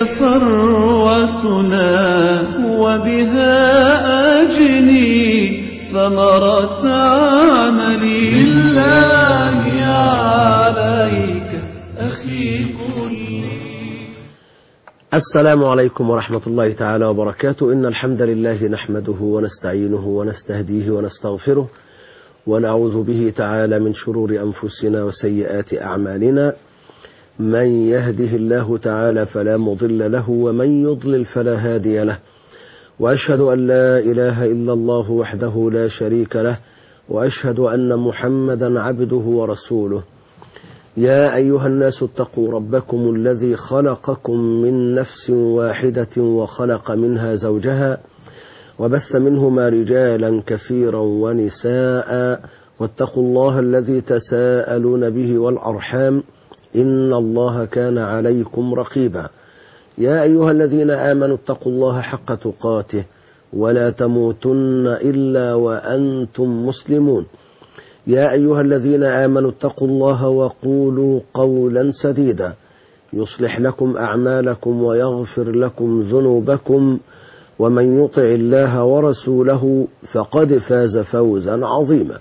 ثروتنا وبها أجني ثمرة عملي لله عليك أخي قل لي السلام عليكم ورحمة الله تعالى وبركاته إن الحمد لله نحمده ونستعينه ونستهديه ونستغفره ونعوذ به تعالى من شرور أنفسنا وسيئات أعمالنا من يهده الله تعالى فلا مضل له ومن يضلل فلا هادي له وأشهد أن لا إله إلا الله وحده لا شريك له وأشهد أن محمدا عبده ورسوله يا أيها الناس اتقوا ربكم الذي خلقكم من نفس واحدة وخلق منها زوجها وبث منهما رجالا كثيرا ونساء واتقوا الله الذي تساءلون به والأرحام إن الله كان عليكم رقيبا يا أيها الذين آمنوا اتقوا الله حق تقاته ولا تموتن إلا وأنتم مسلمون يا أيها الذين آمنوا اتقوا الله وقولوا قولا سديدا يصلح لكم أعمالكم ويغفر لكم ذنوبكم ومن يطع الله ورسوله فقد فاز فوزا عظيما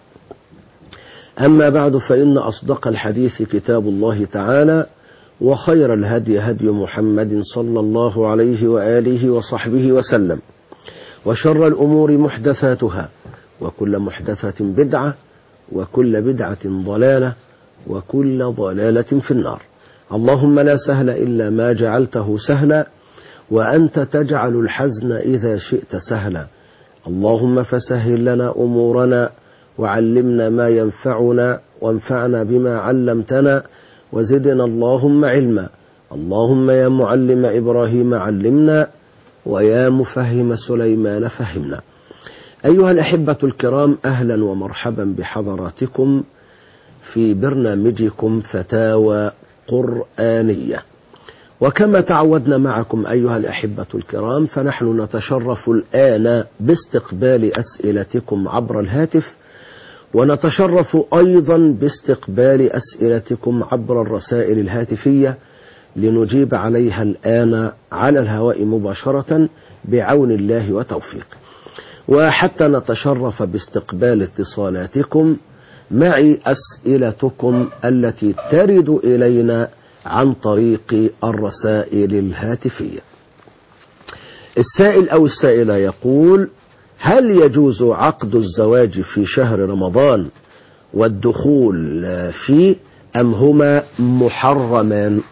أما بعد فإن أصدق الحديث كتاب الله تعالى وخير الهدي هدي محمد صلى الله عليه وآله وصحبه وسلم وشر الأمور محدثاتها وكل محدثة بدعة وكل بدعة ضلالة وكل ضلالة في النار اللهم لا سهل إلا ما جعلته سهلا وأنت تجعل الحزن إذا شئت سهلا اللهم فسهل لنا أمورنا وعلمنا ما ينفعنا وانفعنا بما علمتنا وزدنا اللهم علما اللهم يا معلم إبراهيم علمنا ويا مفهم سليمان فهمنا أيها الأحبة الكرام أهلا ومرحبا بحضراتكم في برنامجكم فتاوى قرآنية وكما تعودنا معكم أيها الأحبة الكرام فنحن نتشرف الآن باستقبال أسئلتكم عبر الهاتف ونتشرف أيضا باستقبال أسئلتكم عبر الرسائل الهاتفية لنجيب عليها الآن على الهواء مباشرة بعون الله وتوفيقه وحتى نتشرف باستقبال اتصالاتكم معي أسئلتكم التي ترد إلينا عن طريق الرسائل الهاتفية السائل أو السائلة يقول هل يجوز عقد الزواج في شهر رمضان والدخول فيه أم هما محرمان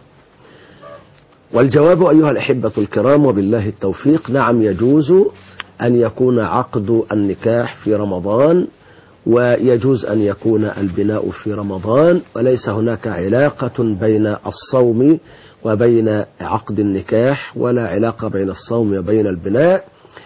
والجواب أيها الأحبة الكرام وبالله التوفيق نعم يجوز أن يكون عقد النكاح في رمضان ويجوز أن يكون البناء في رمضان وليس هناك علاقة بين الصوم وبين عقد النكاح ولا علاقة بين الصوم وبين البناء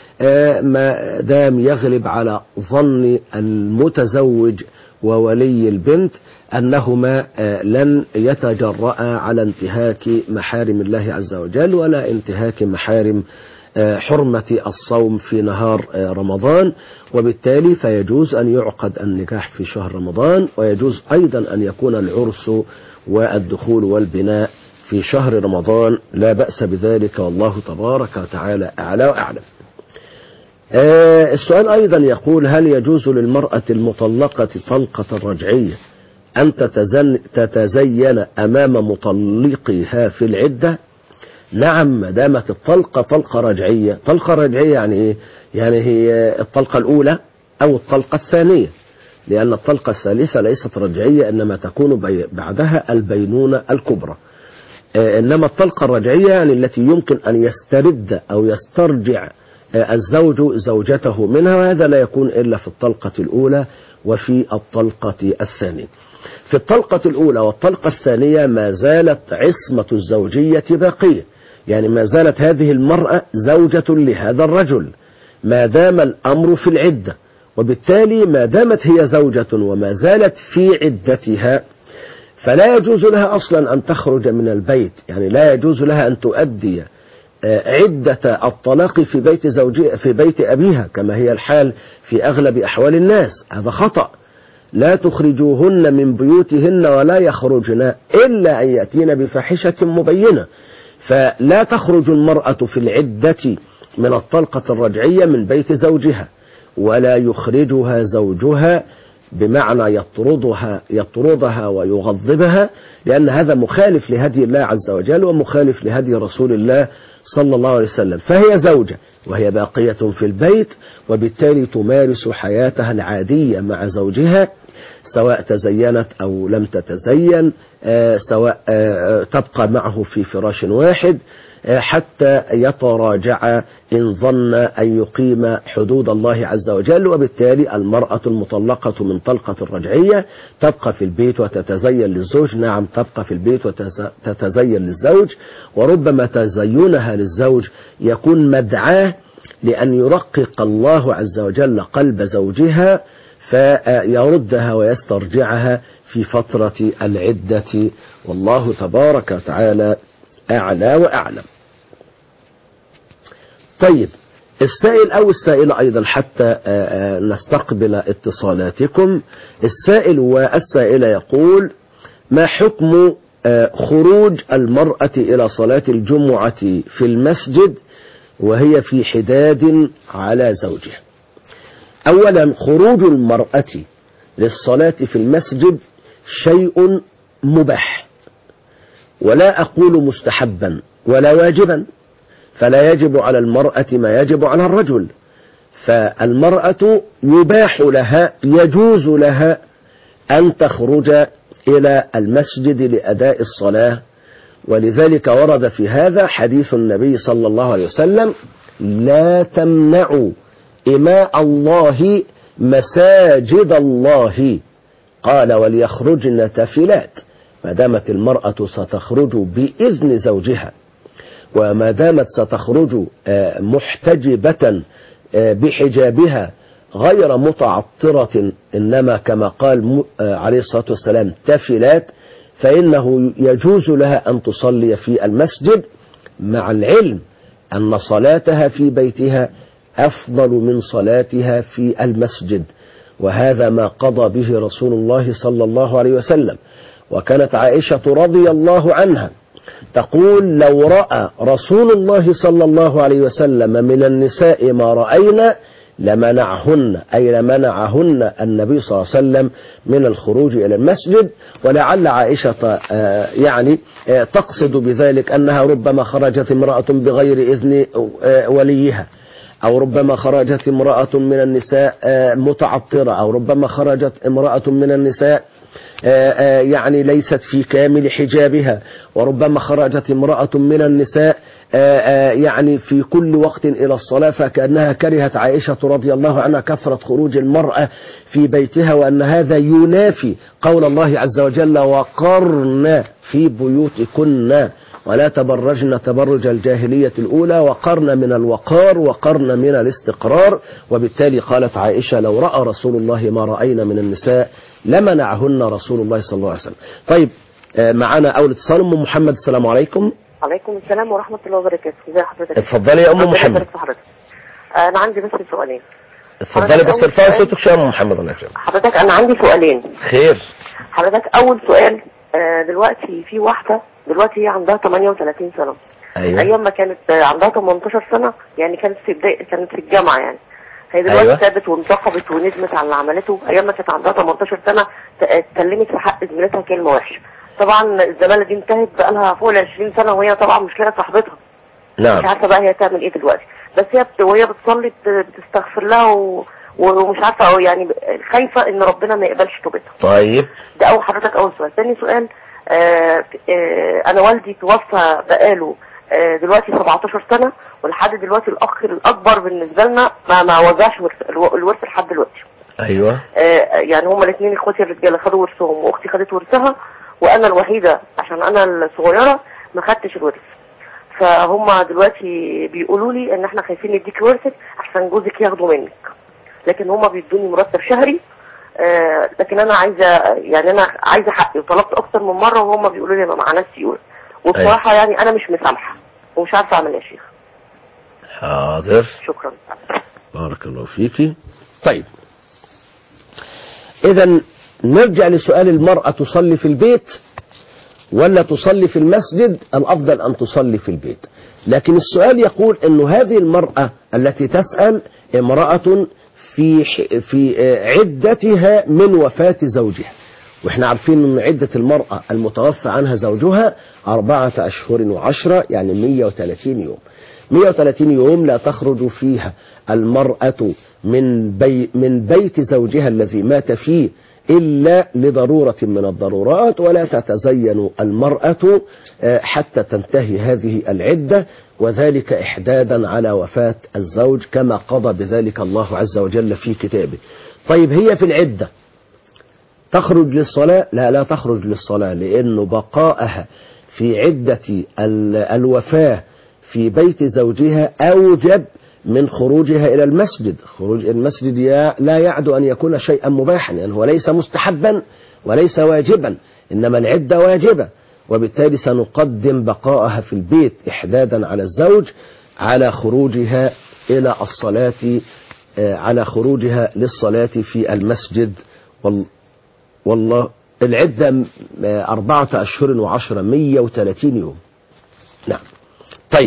ما دام يغلب على ظن المتزوج وولي البنت أنهما لن يتجرأ على انتهاك محارم الله عز وجل ولا انتهاك محارم حرمة الصوم في نهار رمضان وبالتالي فيجوز أن يعقد النكاح في شهر رمضان ويجوز أيضا أن يكون العرس والدخول والبناء في شهر رمضان لا بأس بذلك والله تبارك وتعالى أعلى وأعلم السؤال أيضا يقول هل يجوز للمرأة المطلقة طلقة رجعية أن تتزن تتزين أمام مطلقها في العدة نعم ما دامت الطلقة طلقة رجعية طلقة رجعية يعني إيه يعني هي الطلقة الأولى أو الطلقة الثانية لأن الطلقة الثالثة ليست رجعية إنما تكون بعدها البينونة الكبرى إنما الطلقة الرجعية يعني التي يمكن أن يسترد أو يسترجع الزوج زوجته منها وهذا لا يكون إلا في الطلقة الأولى وفي الطلقة الثانية في الطلقة الأولى والطلقة الثانية ما زالت عصمة الزوجية باقية يعني ما زالت هذه المرأة زوجة لهذا الرجل ما دام الأمر في العدة وبالتالي ما دامت هي زوجة وما زالت في عدتها فلا يجوز لها أصلا أن تخرج من البيت يعني لا يجوز لها أن تؤدي عدة الطلاق في بيت زوجها في بيت أبيها كما هي الحال في أغلب أحوال الناس هذا خطأ لا تخرجوهن من بيوتهن ولا يخرجن إلا أن يأتين بفاحشة مبينة فلا تخرج المرأة في العدة من الطلقة الرجعية من بيت زوجها ولا يخرجها زوجها بمعنى يطردها يطردها ويغضبها لأن هذا مخالف لهدي الله عز وجل ومخالف لهدي رسول الله صلى الله عليه وسلم فهي زوجة وهي باقية في البيت وبالتالي تمارس حياتها العادية مع زوجها سواء تزينت أو لم تتزين آه، سواء آه، تبقى معه في فراش واحد آه، حتى يتراجع إن ظن أن يقيم حدود الله عز وجل وبالتالي المرأة المطلقة من طلقة الرجعية تبقى في البيت وتتزين للزوج نعم تبقى في البيت وتتزين للزوج وربما تزينها للزوج يكون مدعاه لأن يرقق الله عز وجل قلب زوجها فيردها ويسترجعها في فترة العدة والله تبارك وتعالى أعلى وأعلم طيب السائل أو السائلة أيضا حتى نستقبل اتصالاتكم السائل والسائلة يقول ما حكم خروج المرأة إلى صلاة الجمعة في المسجد وهي في حداد على زوجها أولا خروج المرأة للصلاة في المسجد شيء مباح ولا أقول مستحبا ولا واجبا فلا يجب على المرأة ما يجب على الرجل فالمرأة يباح لها يجوز لها أن تخرج إلى المسجد لأداء الصلاة ولذلك ورد في هذا حديث النبي صلى الله عليه وسلم لا تمنعوا إماء الله مساجد الله قال وليخرجن تفلات ما دامت المرأة ستخرج بإذن زوجها وما دامت ستخرج محتجبة بحجابها غير متعطرة إنما كما قال عليه الصلاة والسلام تفلات فإنه يجوز لها أن تصلي في المسجد مع العلم أن صلاتها في بيتها أفضل من صلاتها في المسجد وهذا ما قضى به رسول الله صلى الله عليه وسلم وكانت عائشة رضي الله عنها تقول لو رأى رسول الله صلى الله عليه وسلم من النساء ما رأينا لمنعهن أي لمنعهن النبي صلى الله عليه وسلم من الخروج إلى المسجد ولعل عائشة يعني تقصد بذلك أنها ربما خرجت امرأة بغير إذن وليها أو ربما خرجت امرأة من النساء متعطرة أو ربما خرجت امرأة من النساء يعني ليست في كامل حجابها وربما خرجت امرأة من النساء يعني في كل وقت إلى الصلاة فكأنها كرهت عائشة رضي الله عنها كثرة خروج المرأة في بيتها وأن هذا ينافي قول الله عز وجل وقرن في بيوتكن ولا تبرجن تبرج الجاهلية الأولى وقرن من الوقار وقرن من الاستقرار وبالتالي قالت عائشة لو رأى رسول الله ما رأينا من النساء لمنعهن رسول الله صلى الله عليه وسلم طيب معنا أول اتصال أم محمد السلام عليكم عليكم السلام ورحمة الله وبركاته ازي حضرتك اتفضلي يا أم ربنا محمد يبارك في حضرتك أنا عندي بس سؤالين اتفضلي بس أول ارفعي سؤال. صوتك شوية يا أم محمد الله يكرمك حضرتك أنا عندي سؤالين خير حضرتك أول سؤال آه، دلوقتي في واحدة دلوقتي هي عندها 38 سنة أيوه أيام ما كانت آه، عندها 18 سنة يعني كانت في بداية كانت في الجامعة يعني هي دلوقتي أيوة. تابت وانتقبت وندمت على اللي عملته أيام ما كانت عندها 18 سنة ت- اتكلمت في حق زميلتها كلمة وحشة طبعا الزمالة دي انتهت بقالها فوق ال 20 سنة وهي طبعا مش لاقية صاحبتها مش نعم عارفه بقى هي تعمل ايه دلوقتي بس هي بت... وهي بتصلي بت... بتستغفر لها و... ومش عارفه او يعني خايفه ان ربنا ما يقبلش توبتها طيب ده اول حضرتك اول سؤال ثاني سؤال آه آه انا والدي توفى بقاله آه دلوقتي 17 سنه ولحد دلوقتي الاخ الاكبر بالنسبه لنا ما ما وزعش ورث- الو- الورث لحد دلوقتي أيوه آه، يعني هما الاثنين اخواتي الرجاله خدوا ورثهم واختي خدت ورثها وانا الوحيده عشان انا الصغيره ما خدتش الورث فهم دلوقتي بيقولوا لي ان احنا خايفين نديك ورثك عشان جوزك ياخده منك لكن هما بيدوني مرتب شهري آه، لكن انا عايزه يعني انا عايزه حقي وطلبت اكتر من مره وهم بيقولوا لي ما معناش ورث وبصراحه يعني انا مش مسامحه ومش عارفه اعمل ايه يا شيخ حاضر شكرا بارك الله فيك طيب إذا نرجع لسؤال المرأة تصلي في البيت ولا تصلي في المسجد الأفضل أن تصلي في البيت لكن السؤال يقول أن هذه المرأة التي تسأل امرأة في في عدتها من وفاة زوجها واحنا عارفين ان عدة المرأة المتوفى عنها زوجها أربعة أشهر وعشرة يعني 130 يوم 130 يوم لا تخرج فيها المرأة من, بي من بيت زوجها الذي مات فيه إلا لضرورة من الضرورات ولا تتزين المرأة حتى تنتهي هذه العدة وذلك إحدادا على وفاة الزوج كما قضى بذلك الله عز وجل في كتابه طيب هي في العدة تخرج للصلاة لا لا تخرج للصلاة لأنه بقاءها في عدة الوفاة في بيت زوجها أوجب من خروجها إلى المسجد خروج المسجد لا يعد أن يكون شيئا مباحا لأنه يعني هو ليس مستحبا وليس واجبا إنما العدة واجبة وبالتالي سنقدم بقاءها في البيت إحدادا على الزوج على خروجها إلى الصلاة على خروجها للصلاة في المسجد والله العدة أربعة أشهر وعشرة مية وثلاثين يوم نعم طيب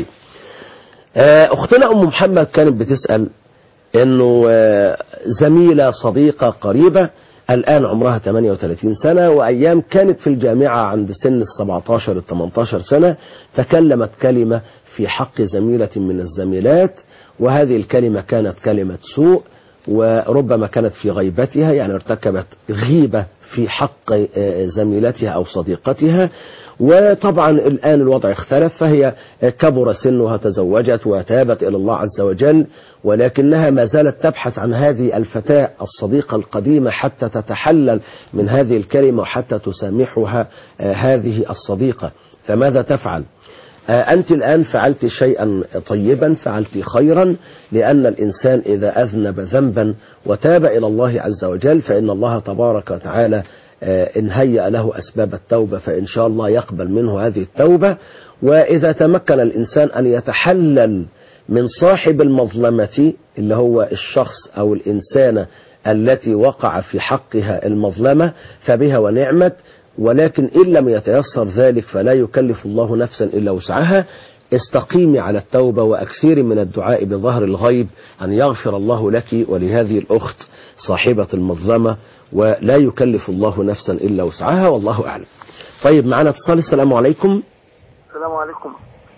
أختنا أم محمد كانت بتسأل أنه زميلة صديقة قريبة الآن عمرها 38 سنة وأيام كانت في الجامعة عند سن ال 17 ال 18 سنة تكلمت كلمة في حق زميلة من الزميلات وهذه الكلمة كانت كلمة سوء وربما كانت في غيبتها يعني ارتكبت غيبة في حق زميلتها أو صديقتها وطبعا الآن الوضع اختلف فهي كبر سنها تزوجت وتابت إلى الله عز وجل ولكنها ما زالت تبحث عن هذه الفتاة الصديقة القديمة حتى تتحلل من هذه الكلمة وحتى تسامحها هذه الصديقة فماذا تفعل أنت الآن فعلت شيئا طيبا فعلت خيرا لأن الإنسان إذا أذنب ذنبا وتاب إلى الله عز وجل فإن الله تبارك وتعالى إن هيأ له أسباب التوبة فإن شاء الله يقبل منه هذه التوبة وإذا تمكن الإنسان أن يتحلل من صاحب المظلمة اللي هو الشخص أو الإنسانة التي وقع في حقها المظلمة فبها ونعمت ولكن إن لم يتيسر ذلك فلا يكلف الله نفسا إلا وسعها استقيمي على التوبة وأكثري من الدعاء بظهر الغيب أن يغفر الله لك ولهذه الأخت صاحبة المظلمة ولا يكلف الله نفسا إلا وسعها والله أعلم طيب معنا اتصال السلام عليكم السلام عليكم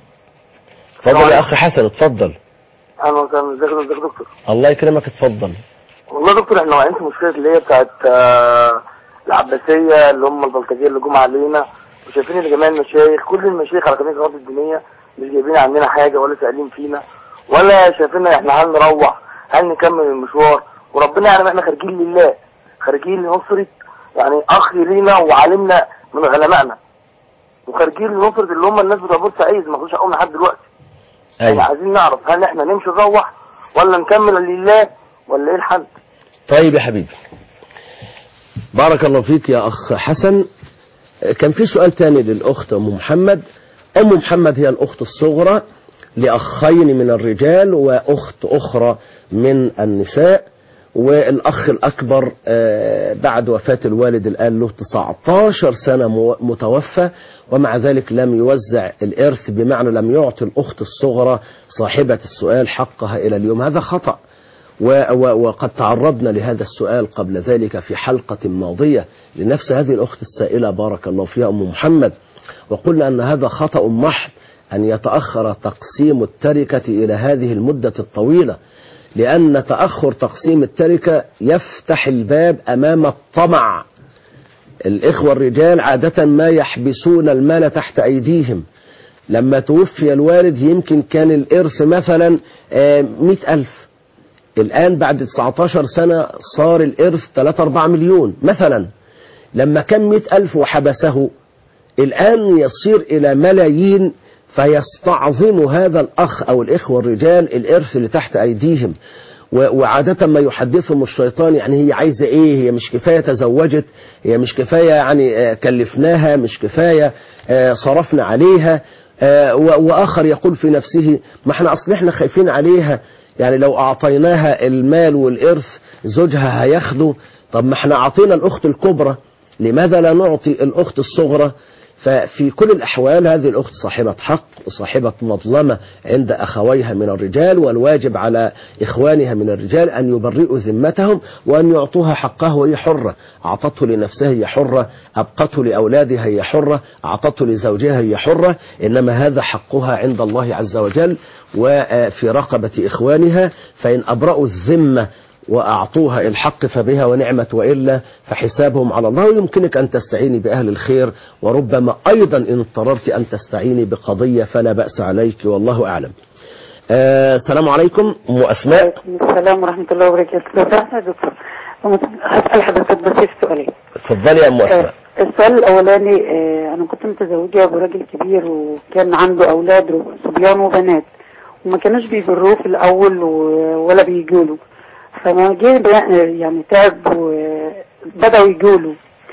اتفضل يا أخي حسن اتفضل اهلا وسهلا ازيك ازيك يا دكتور الله يكرمك اتفضل والله يا دكتور احنا واقعين في مشكله اللي هي بتاعت آه، العباسيه اللي هم البلطجيه اللي جم علينا وشايفين ان جميع المشايخ كل المشايخ على جميع القنوات الدينيه مش جايبين عننا حاجه ولا سائلين فينا ولا شايفين احنا هل نروح هل نكمل المشوار وربنا يعلم احنا خارجين لله خارجين لنصرة يعني اخ لينا وعالمنا من علمائنا وخارجين لنصرة اللي هم الناس بتوع بورسعيد ما خدوش حقهم لحد دلوقتي يعني أيوة. عايزين نعرف هل احنا نمشي نروح ولا نكمل لله ولا ايه الحل طيب يا حبيبي بارك الله فيك يا أخ حسن كان في سؤال تاني للأخت أم محمد أم محمد هي الأخت الصغرى لأخين من الرجال وأخت أخرى من النساء والأخ الأكبر آه، بعد وفاة الوالد الآن له 19 سنة مو- متوفى ومع ذلك لم يوزع الإرث بمعنى لم يعطي الأخت الصغرى صاحبة السؤال حقها إلى اليوم هذا خطأ و- و- وقد تعرضنا لهذا السؤال قبل ذلك في حلقة ماضية لنفس هذه الأخت السائلة بارك الله فيها أم محمد وقلنا أن هذا خطأ محض أن يتأخر تقسيم التركة إلى هذه المدة الطويلة لأن تأخر تقسيم التركة يفتح الباب أمام الطمع الإخوة الرجال عادة ما يحبسون المال تحت أيديهم لما توفي الوالد يمكن كان الإرث مثلا آه، مئة ألف الآن بعد 19 سنة صار الإرث 3-4 مليون مثلا لما كان مئة ألف وحبسه الآن يصير إلى ملايين فيستعظم هذا الأخ أو الإخوة الرجال الإرث اللي تحت أيديهم و- وعادة ما يحدثهم الشيطان يعني هي عايزة إيه هي مش كفاية تزوجت هي مش كفاية يعني آه، كلفناها مش كفاية آه، صرفنا عليها آه، و- وآخر يقول في نفسه ما احنا أصل احنا خايفين عليها يعني لو أعطيناها المال والإرث زوجها هياخده طب ما احنا أعطينا الأخت الكبرى لماذا لا نعطي الأخت الصغرى ففي كل الأحوال هذه الأخت صاحبة حق وصاحبة مظلمة عند أخويها من الرجال والواجب على إخوانها من الرجال أن يبرئوا ذمتهم وأن يعطوها حقها وهي حرة أعطته لنفسها هي حرة أبقته لأولادها هي حرة أعطته لزوجها هي حرة إنما هذا حقها عند الله عز وجل وفي رقبة إخوانها فإن أبرأوا الذمة وأعطوها الحق فبها ونعمت وإلا فحسابهم على الله ويمكنك أن تستعيني بأهل الخير وربما أيضا إن اضطررت أن تستعيني بقضية فلا بأس عليك والله أعلم آه السلام عليكم أم أسماء عليكم السلام ورحمة الله وبركاته لو سمحت يا دكتور هسأل حضرتك بس في سؤالين اتفضلي يا أم أسماء آه، السؤال الأولاني آه، أنا كنت متزوجة براجل كبير وكان عنده أولاد صبيان وبنات وما كانوش بيبروه في الأول و- ولا بيجوا فما جه بقى- يعني تعب وبدأوا يجوا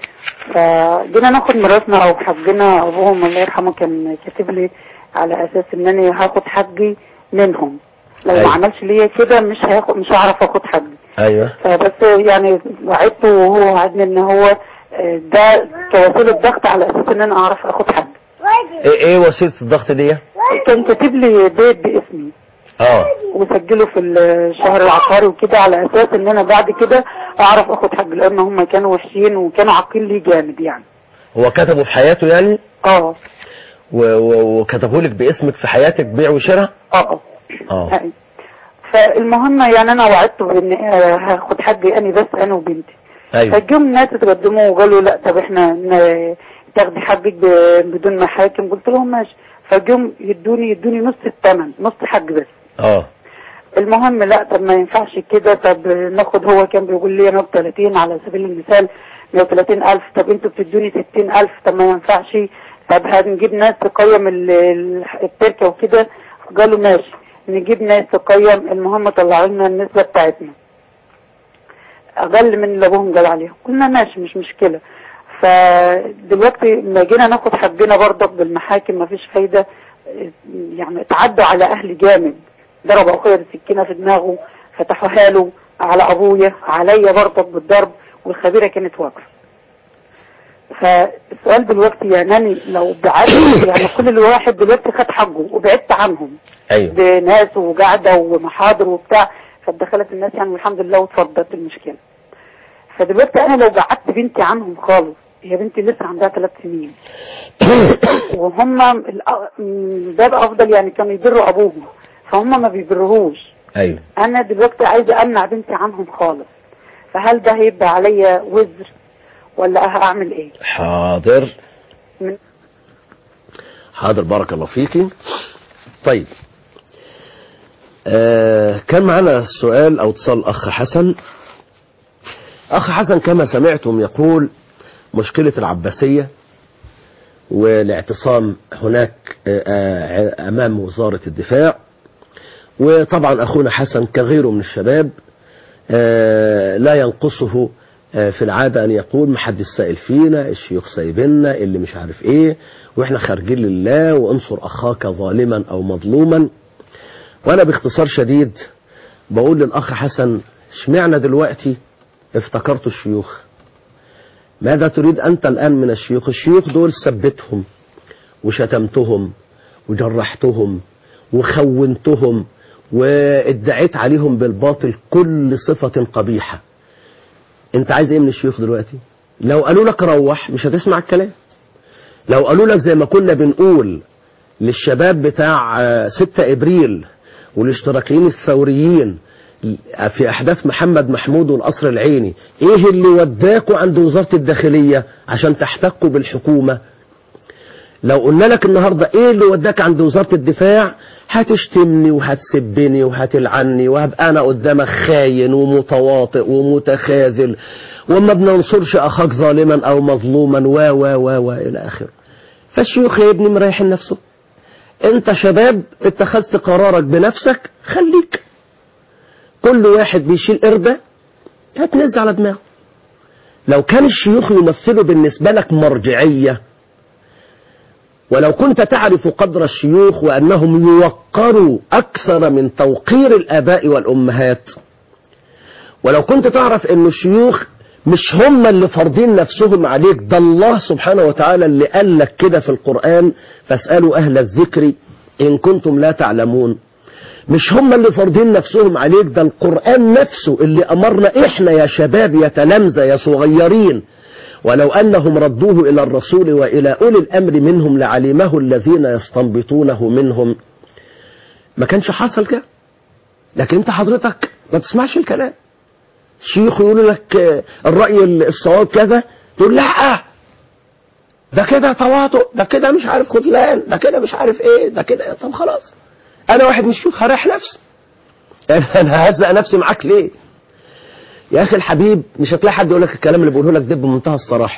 فجينا ناخد ميراثنا أو حجنا أبوهم الله يرحمه كان كاتب لي على أساس إن أنا هاخد حجي منهم لو أيوة. ما عملش ليا كده مش هاخد مش هعرف اخد حجي أيوه فبس يعني وعدته وهو وعدني ان هو آه، ده كوسيله ضغط على اساس ان انا اعرف اخد حد إيه, إيه وسيلة الضغط دي؟ كان كاتب لي بيت باسمي آه وسجله في الشهر العقاري وكده على اساس ان انا بعد كده اعرف اخد حج لان هم كانوا وحشين وكانوا عاقين لي جامد يعني هو كتبه في حياته يعني اه و- و- وكتبه لك باسمك في حياتك بيع وشراء؟ اه اه آه أي. فالمهم يعني انا وعدته بان آه، هاخد حجي اني بس انا وبنتي أيوه فجم ناس اتقدموا وقالوا لا طب احنا ن- تاخدي حقك ب- بدون محاكم قلت لهم ماشي فجم يدوني يدوني نص الثمن نص حق بس آه المهم لا طب ما ينفعش كده طب ناخد هو كان بيقول لي انا ب 30 على سبيل المثال 130 الف طب انتوا بتدوني 60 الف طب ما ينفعش طب هنجيب ناس تقيم ال- ال- التركه وكده قالوا ماشي نجيب ناس تقيم المهم طلعوا لنا النسبه بتاعتنا اقل من اللي ابوهم قال عليهم قلنا ماشي مش مشكله فدلوقتي لما جينا ناخد حقنا برضك بالمحاكم مفيش فايده يعني اتعدوا على اهلي جامد ضرب اخويا بالسكينه في دماغه فتحوها له على ابويا عليا برضك بالضرب والخبيره كانت واقفه فالسؤال دلوقتي يعني أنا لو بعدت يعني كل الواحد دلوقتي خد حقه وبعدت عنهم أيوه بناس وقعده ومحاضر وبتاع فدخلت الناس يعني الحمد لله واتفضت المشكله فدلوقتي انا لو بعدت بنتي عنهم خالص هي بنتي لسه عندها ثلاث سنين وهم الأ- م- ده بقى افضل يعني كانوا يبروا ابوهم فهم ما بيبرهوش أيوه انا دلوقتي عايزه امنع بنتي عنهم خالص فهل ده هيبقى عليا وزر ولا هعمل ايه حاضر من حاضر بارك الله فيكي طيب آه كان معنا سؤال او اتصال اخ حسن اخ حسن كما سمعتم يقول مشكلة العباسية والاعتصام هناك آه، آه، امام وزارة الدفاع وطبعا اخونا حسن كغيره من الشباب آه، لا ينقصه آه، في العادة أن يقول محدش سائل فينا الشيوخ سايبنا اللي مش عارف إيه وإحنا خارجين لله وانصر أخاك ظالما أو مظلوما وأنا باختصار شديد بقول للأخ حسن اشمعنى دلوقتي افتكرت الشيوخ ماذا تريد أنت الآن من الشيوخ الشيوخ دول سبتهم وشتمتهم وجرحتهم وخونتهم وادعيت عليهم بالباطل كل صفة قبيحة انت عايز ايه من الشيوخ دلوقتي لو قالوا لك روح مش هتسمع الكلام لو قالوا لك زي ما كنا بنقول للشباب بتاع آه، 6 ابريل والاشتراكيين الثوريين في احداث محمد محمود والقصر العيني ايه اللي وداكوا عند وزارة الداخلية عشان تحتكوا بالحكومة لو قلنا لك النهاردة ايه اللي وداك عند وزارة الدفاع هتشتمني وهتسبني وهتلعني وهبقى انا قدامك خاين ومتواطئ ومتخاذل وما بننصرش اخاك ظالما او مظلوما و و و و الى اخره فالشيوخ يا ابني مريحين نفسه انت شباب اتخذت قرارك بنفسك خليك كل واحد بيشيل قربة هتنزل على دماغه لو كان الشيوخ يمثلوا بالنسبة لك مرجعية ولو كنت تعرف قدر الشيوخ وأنهم يوقروا أكثر من توقير الآباء والأمهات ولو كنت تعرف أن الشيوخ مش هم اللي فرضين نفسهم عليك ده الله سبحانه وتعالى اللي قال لك كده في القرآن فاسألوا أهل الذكر إن كنتم لا تعلمون مش هم اللي فرضين نفسهم عليك ده القرآن نفسه اللي أمرنا إحنا يا شباب يا تلامذة يا صغيرين ولو أنهم ردوه إلى الرسول وإلى أولي الأمر منهم لعلمه الذين يستنبطونه منهم ما كانش حصل كده لكن انت حضرتك ما بتسمعش الكلام شيخ يقول لك آه، الرأي الصواب كذا تقول لا ده كده تواطؤ ده كده مش عارف خذلان ده كده مش عارف ايه ده كده طب خلاص انا واحد مش شيوخ هريح نفسي انا هزق نفسي معاك ليه يا اخي الحبيب مش هتلاقي حد يقول لك الكلام اللي بقوله لك ده بمنتهى الصراحه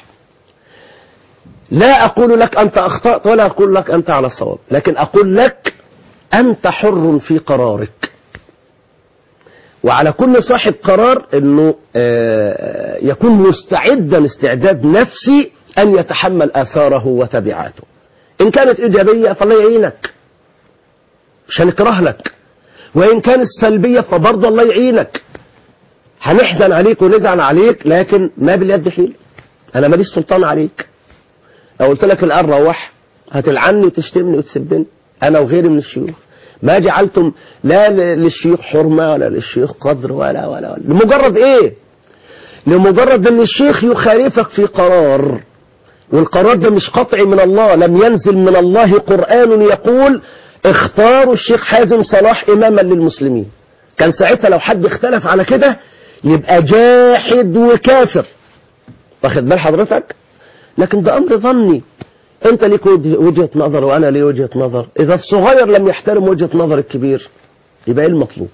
لا اقول لك انت اخطات ولا اقول لك انت على الصواب لكن اقول لك انت حر في قرارك وعلى كل صاحب قرار انه آه، يكون مستعدا استعداد نفسي ان يتحمل اثاره وتبعاته ان كانت ايجابيه فالله يعينك مش هنكره لك وان كانت سلبيه فبرضه الله يعينك هنحزن عليك ونزعل عليك لكن ما باليد حيل انا ماليش سلطان عليك لو قلت لك الان روح هتلعني وتشتمني وتسبني انا وغيري من الشيوخ ما جعلتم لا ل- للشيوخ حرمه ولا للشيوخ قدر ولا ولا ولا لمجرد ايه لمجرد ان الشيخ يخالفك في قرار والقرار ده مش قطعي من الله لم ينزل من الله قرآن يقول اختاروا الشيخ حازم صلاح إماما للمسلمين كان ساعتها لو حد اختلف على كده يبقى جاحد وكافر واخد بال حضرتك لكن ده أمر ظني انت ليك وجه- وجهة نظر وانا لي وجهة نظر اذا الصغير لم يحترم وجهة نظر الكبير يبقى ايه المطلوب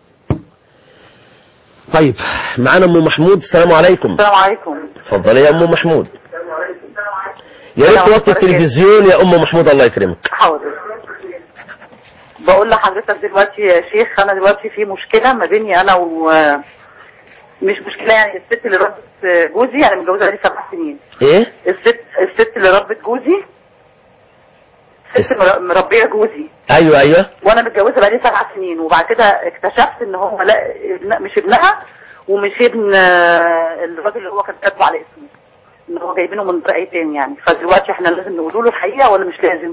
طيب معانا ام محمود السلام عليكم السلام عليكم اتفضلي يا ام محمود يا ريت توطي التلفزيون يا ام محمود الله يكرمك حاضر بقول لحضرتك دلوقتي يا شيخ انا دلوقتي في مشكله ما بيني انا و مش مشكله يعني الست اللي ربت جوزي يعني متجوزه بقالي سبع سنين ايه الست الست اللي ربت جوزي ست مر- مربيه جوزي ايوه ايوه وانا متجوزه بقالي سبع سنين وبعد كده اكتشفت ان هو لا ابن مش ابنها ومش ابن آه، الراجل اللي هو كان كاتبه على اسمه ان هو جايبينه من رأي تاني يعني فدلوقتي احنا لازم نقول له الحقيقه ولا مش لازم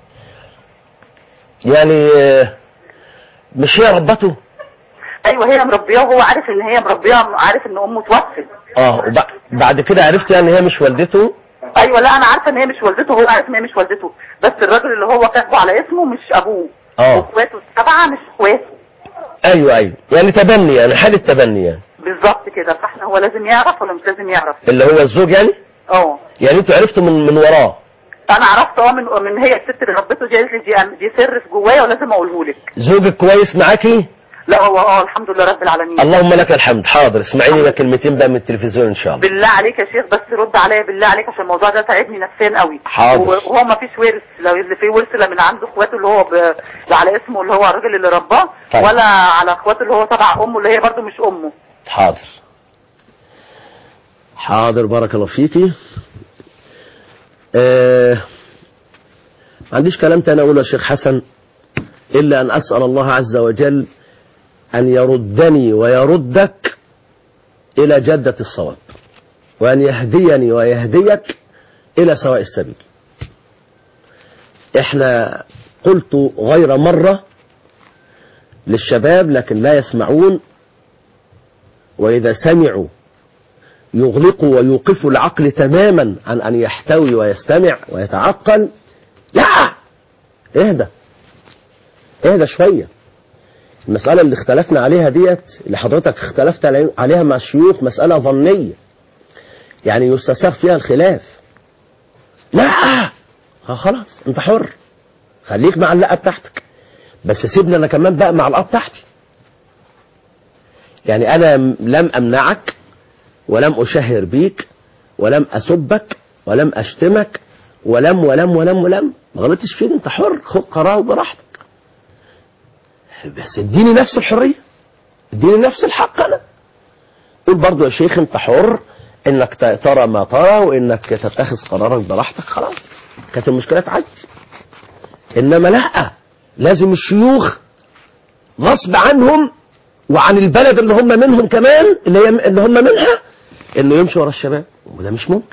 يعني آه، مش هي ربته ايوه هي مربيه وهو عارف ان هي مربيه عارف ان امه توفت اه وبعد كده عرفت يعني هي مش والدته ايوه لا انا عارفه ان هي مش والدته هو عارف ان هي مش والدته بس الراجل اللي هو كاتبه على اسمه مش ابوه اه واخواته السبعه مش اخواته ايوه ايوه يعني تبني يعني حالة تبني يعني بالظبط كده فاحنا هو لازم يعرف ولا مش لازم يعرف اللي هو الزوج يعني اه يعني انتوا عرفتوا من من وراه انا عرفت اه من من هي الست اللي ربته دي قالت لي دي دي سر في جوايا ولازم اقوله لك زوجك كويس معاكي لا هو اه الحمد لله رب العالمين اللهم لك الحمد حاضر اسمعيني بقى كلمتين بقى من التلفزيون ان شاء الله بالله عليك يا شيخ بس رد عليا بالله عليك عشان الموضوع ده تعبني نفسيا قوي حاضر. وهو ما فيش ورث لو اللي فيه ورث لا من عنده اخواته اللي هو ب... على اسمه اللي هو الراجل اللي رباه طيب. ولا على اخواته اللي هو تبع امه اللي هي برضه مش امه حاضر حاضر بارك الله فيكي آه ما عنديش كلام تاني اقوله يا شيخ حسن الا ان اسال الله عز وجل ان يردني ويردك الى جده الصواب وان يهديني ويهديك الى سواء السبيل احنا قلت غير مره للشباب لكن لا يسمعون وإذا سمعوا يغلقوا ويوقفوا العقل تماما عن أن يحتوي ويستمع ويتعقل لا اهدى اهدى شوية المسألة اللي اختلفنا عليها ديت اللي حضرتك اختلفت علي- عليها مع الشيوخ مسألة ظنية يعني يستساغ فيها الخلاف لا ها خلاص انت حر خليك مع اللقة بتاعتك بس سيبني انا كمان بقى مع الأب بتاعتي يعني أنا م- لم أمنعك ولم أشهر بيك ولم أسبك ولم أشتمك ولم ولم ولم ولم ما غلطتش فيك أنت حر خد قرار براحتك بس اديني نفس الحرية اديني نفس الحق أنا قول برضو يا شيخ أنت حر إنك ت- ترى ما ترى وإنك تتخذ قرارك براحتك خلاص كانت المشكلة تعدي إنما لا لازم الشيوخ غصب عنهم وعن البلد اللي هم منهم كمان اللي, هي اللي هم منها انه يمشي ورا الشباب وده مش ممكن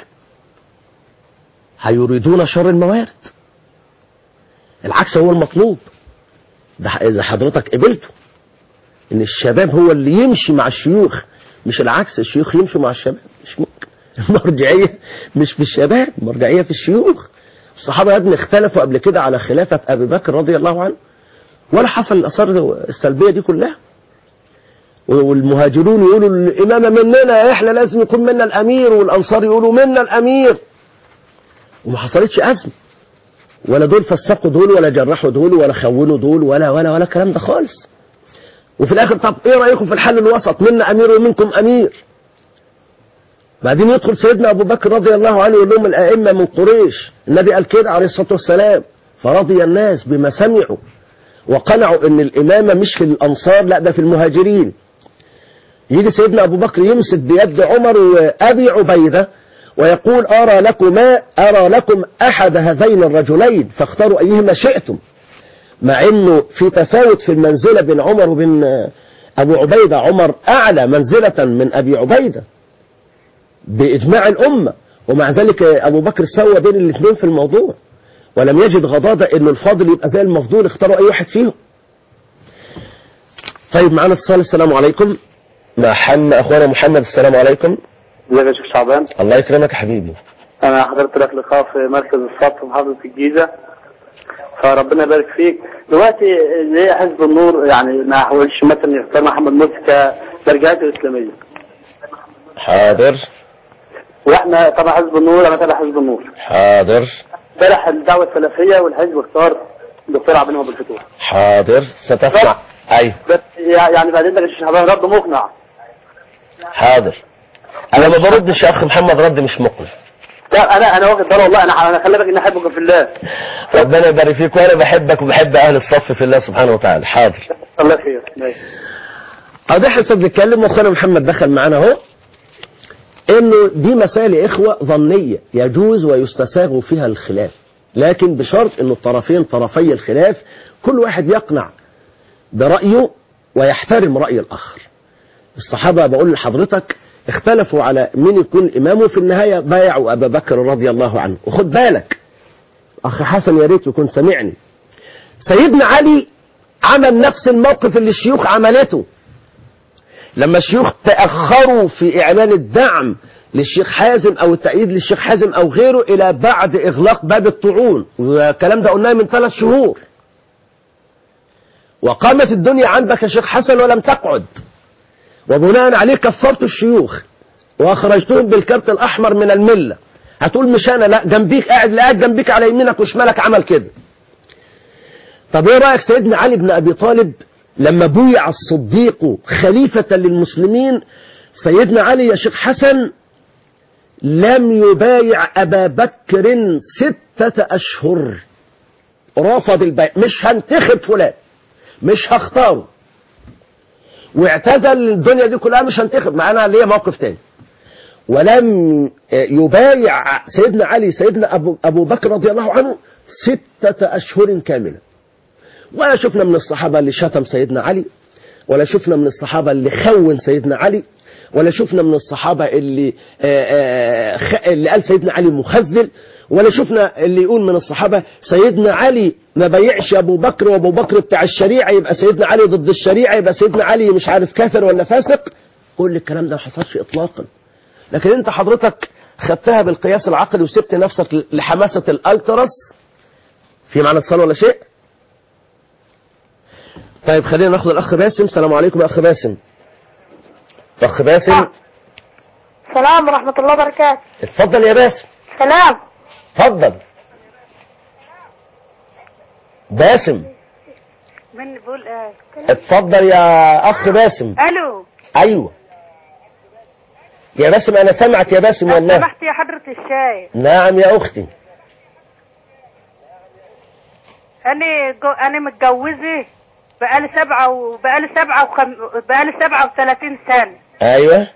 هيريدون شر الموارد العكس هو المطلوب ده اذا حضرتك قبلته ان الشباب هو اللي يمشي مع الشيوخ مش العكس الشيوخ يمشوا مع الشباب مش ممكن المرجعية مش في الشباب المرجعية في الشيوخ الصحابة يا ابني اختلفوا قبل كده على خلافة أبي بكر رضي الله عنه ولا حصل الآثار السلبية دي كلها والمهاجرون يقولوا الإمامة مننا إحنا لازم يكون منا الأمير والأنصار يقولوا منا الأمير وما حصلتش أزمة ولا دول فسقوا دول ولا جرحوا دول ولا خونوا دول ولا ولا ولا الكلام ده خالص وفي الآخر طب إيه رأيكم في الحل الوسط منا أمير ومنكم أمير بعدين يدخل سيدنا أبو بكر رضي الله عنه يقول لهم الأئمة من قريش النبي قال كده عليه الصلاة والسلام فرضي الناس بما سمعوا وقنعوا ان الإمامة مش في الأنصار لا ده في المهاجرين يجي سيدنا أبو بكر يمسك بيد عمر وأبي عبيدة ويقول أرى لكما أرى لكم أحد هذين الرجلين فاختاروا أيهما شئتم مع أنه في تفاوت في المنزلة بين عمر وبين أبو عبيدة عمر أعلى منزلة من أبي عبيدة بإجماع الأمة ومع ذلك أبو بكر سوى بين الاثنين في الموضوع ولم يجد غضاضة أنه الفاضل يبقى زي المفضول اختاروا أي واحد فيهم طيب معنا اتصال السلام عليكم مع حم أخونا محمد السلام عليكم ازيك يا شيخ شعبان الله يكرمك يا حبيبي انا حضرت لك لقاء في مركز الصف في محافظه الجيزه فربنا يبارك فيك دلوقتي ليه حزب النور يعني ما حاولش مثلا يختار محمد مرسي كمرجعيته الاسلاميه حاضر واحنا طبعا حزب النور انا تبع حزب النور حاضر امبارح الدعوه السلفيه والحزب اختار الدكتور عبد المنعم الفتوح حاضر ستسمع أيوه بس يعني بعدين ده يا شيخ شعبان رد مقنع حاضر أنا ما بردش يا أخ محمد رد مش مقنع لا انا انا واخد بالي والله انا انا خلي بالك اني احبك في الله ربنا يبارك فيك وأنا بحبك وبحب أهل الصف في الله سبحانه وتعالى حاضر الله خير ماشي اه ده احنا لسه بنتكلم واخونا محمد دخل معانا اهو انه دي مسائل يا اخوه ظنيه يجوز ويستساغ فيها الخلاف لكن بشرط انه الطرفين طرفي الخلاف كل واحد يقنع برايه ويحترم راي الاخر الصحابه بقول لحضرتك اختلفوا على مين يكون امامه في النهايه بايعوا ابا بكر رضي الله عنه وخد بالك اخ حسن يا ريت يكون سمعني سيدنا علي عمل نفس الموقف اللي الشيوخ عملته لما الشيوخ تأخروا في إعلان الدعم للشيخ حازم أو التأييد للشيخ حازم أو غيره إلى بعد إغلاق باب الطعون والكلام ده قلناه من ثلاث شهور وقامت الدنيا عندك يا شيخ حسن ولم تقعد وبناء عليه كفرت الشيوخ وأخرجتهم بالكارت الأحمر من الملة هتقول مش أنا لا جنبيك قاعد لا قاعد جنبيك على يمينك وشمالك عمل كده طب ايه رأيك سيدنا علي بن أبي طالب لما بويع الصديق خليفة للمسلمين سيدنا علي يا شيخ حسن لم يبايع أبا بكر ستة أشهر رفض البيع مش هنتخب فلان مش هختاره واعتزل الدنيا دي كلها مش هنتخب معانا ليه موقف تاني ولم يبايع سيدنا علي سيدنا أبو, أبو بكر رضي الله عنه ستة أشهر كاملة ولا شفنا من الصحابة اللي شتم سيدنا علي ولا شفنا من الصحابة اللي خون سيدنا علي ولا شفنا من الصحابة اللي آآ آآ اللي قال سيدنا علي مخذل ولا شفنا اللي يقول من الصحابة سيدنا علي ما بيعش أبو بكر وأبو بكر بتاع الشريعة يبقى سيدنا علي ضد الشريعة يبقى سيدنا علي مش عارف كافر ولا فاسق كل الكلام ده ما حصلش إطلاقا لكن أنت حضرتك خدتها بالقياس العقلي وسبت نفسك لحماسة الألترس في معنى اتصال ولا شيء طيب خلينا ناخد الأخ باسم السلام عليكم يا أخ باسم أخ باسم سلام ورحمة الله وبركاته اتفضل يا باسم سلام اتفضل باسم من بقول ايه اتفضل يا أخ باسم الو أيوه يا باسم أنا سامعك يا باسم لو والله سمحت يا حضرة الشاي نعم يا أختي انا جو... انا متجوزة بقالي سبعة و... بقالي سبعة وخم... بقالي سبعة وثلاثين سنة أيوه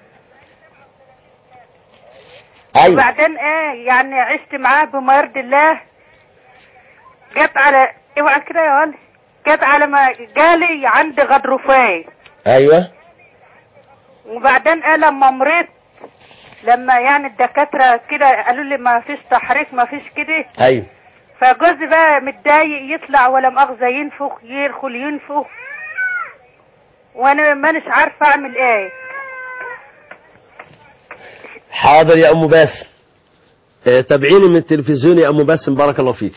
أيوه وبعدين ايه يعني عشت معاه بما يرضي الله جت على اوعى كده يا ولد جت على ما جالي عندي غضروفين أيوه وبعدين ايه لما مريت لما يعني الدكاترة كده قالوا لي ما فيش تحريك ما فيش كده ايوه فجوزي بقى متضايق يطلع ولا مؤاخذة ينفخ يدخل ينفخ وانا مانيش عارفة اعمل ايه حاضر يا ام باسم آه، تابعيني من التلفزيون يا ام باسم بارك الله فيك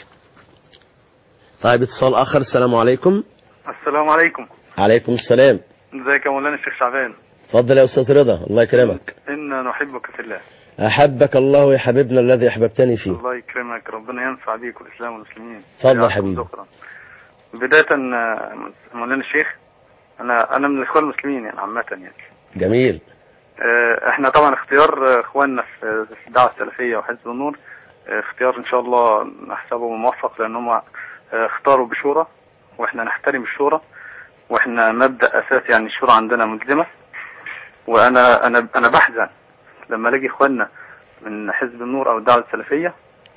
طيب اتصال اخر السلام عليكم السلام عليكم عليكم السلام ازيك يا مولانا الشيخ شعبان اتفضل يا استاذ رضا الله يكرمك إنا نحبك في الله احبك الله يا حبيبنا الذي احببتني فيه الله يكرمك ربنا ينفع بيك والإسلام والمسلمين اتفضل يا يعطيكم حبيبي. ذكرا. بداية آه، مولانا الشيخ أنا أنا من الإخوان المسلمين يعني عامة يعني جميل آه، احنا طبعا اختيار آه، اخواننا في في الدعوه السلفيه وحزب النور آه، اختيار ان شاء الله نحسبه موفق لان هم آه، اختاروا بشورى واحنا نحترم الشورى واحنا مبدا اساسي يعني الشورى عندنا ملزمه وانا انا انا بحزن لما الاقي اخواننا من حزب النور او الدعوه السلفيه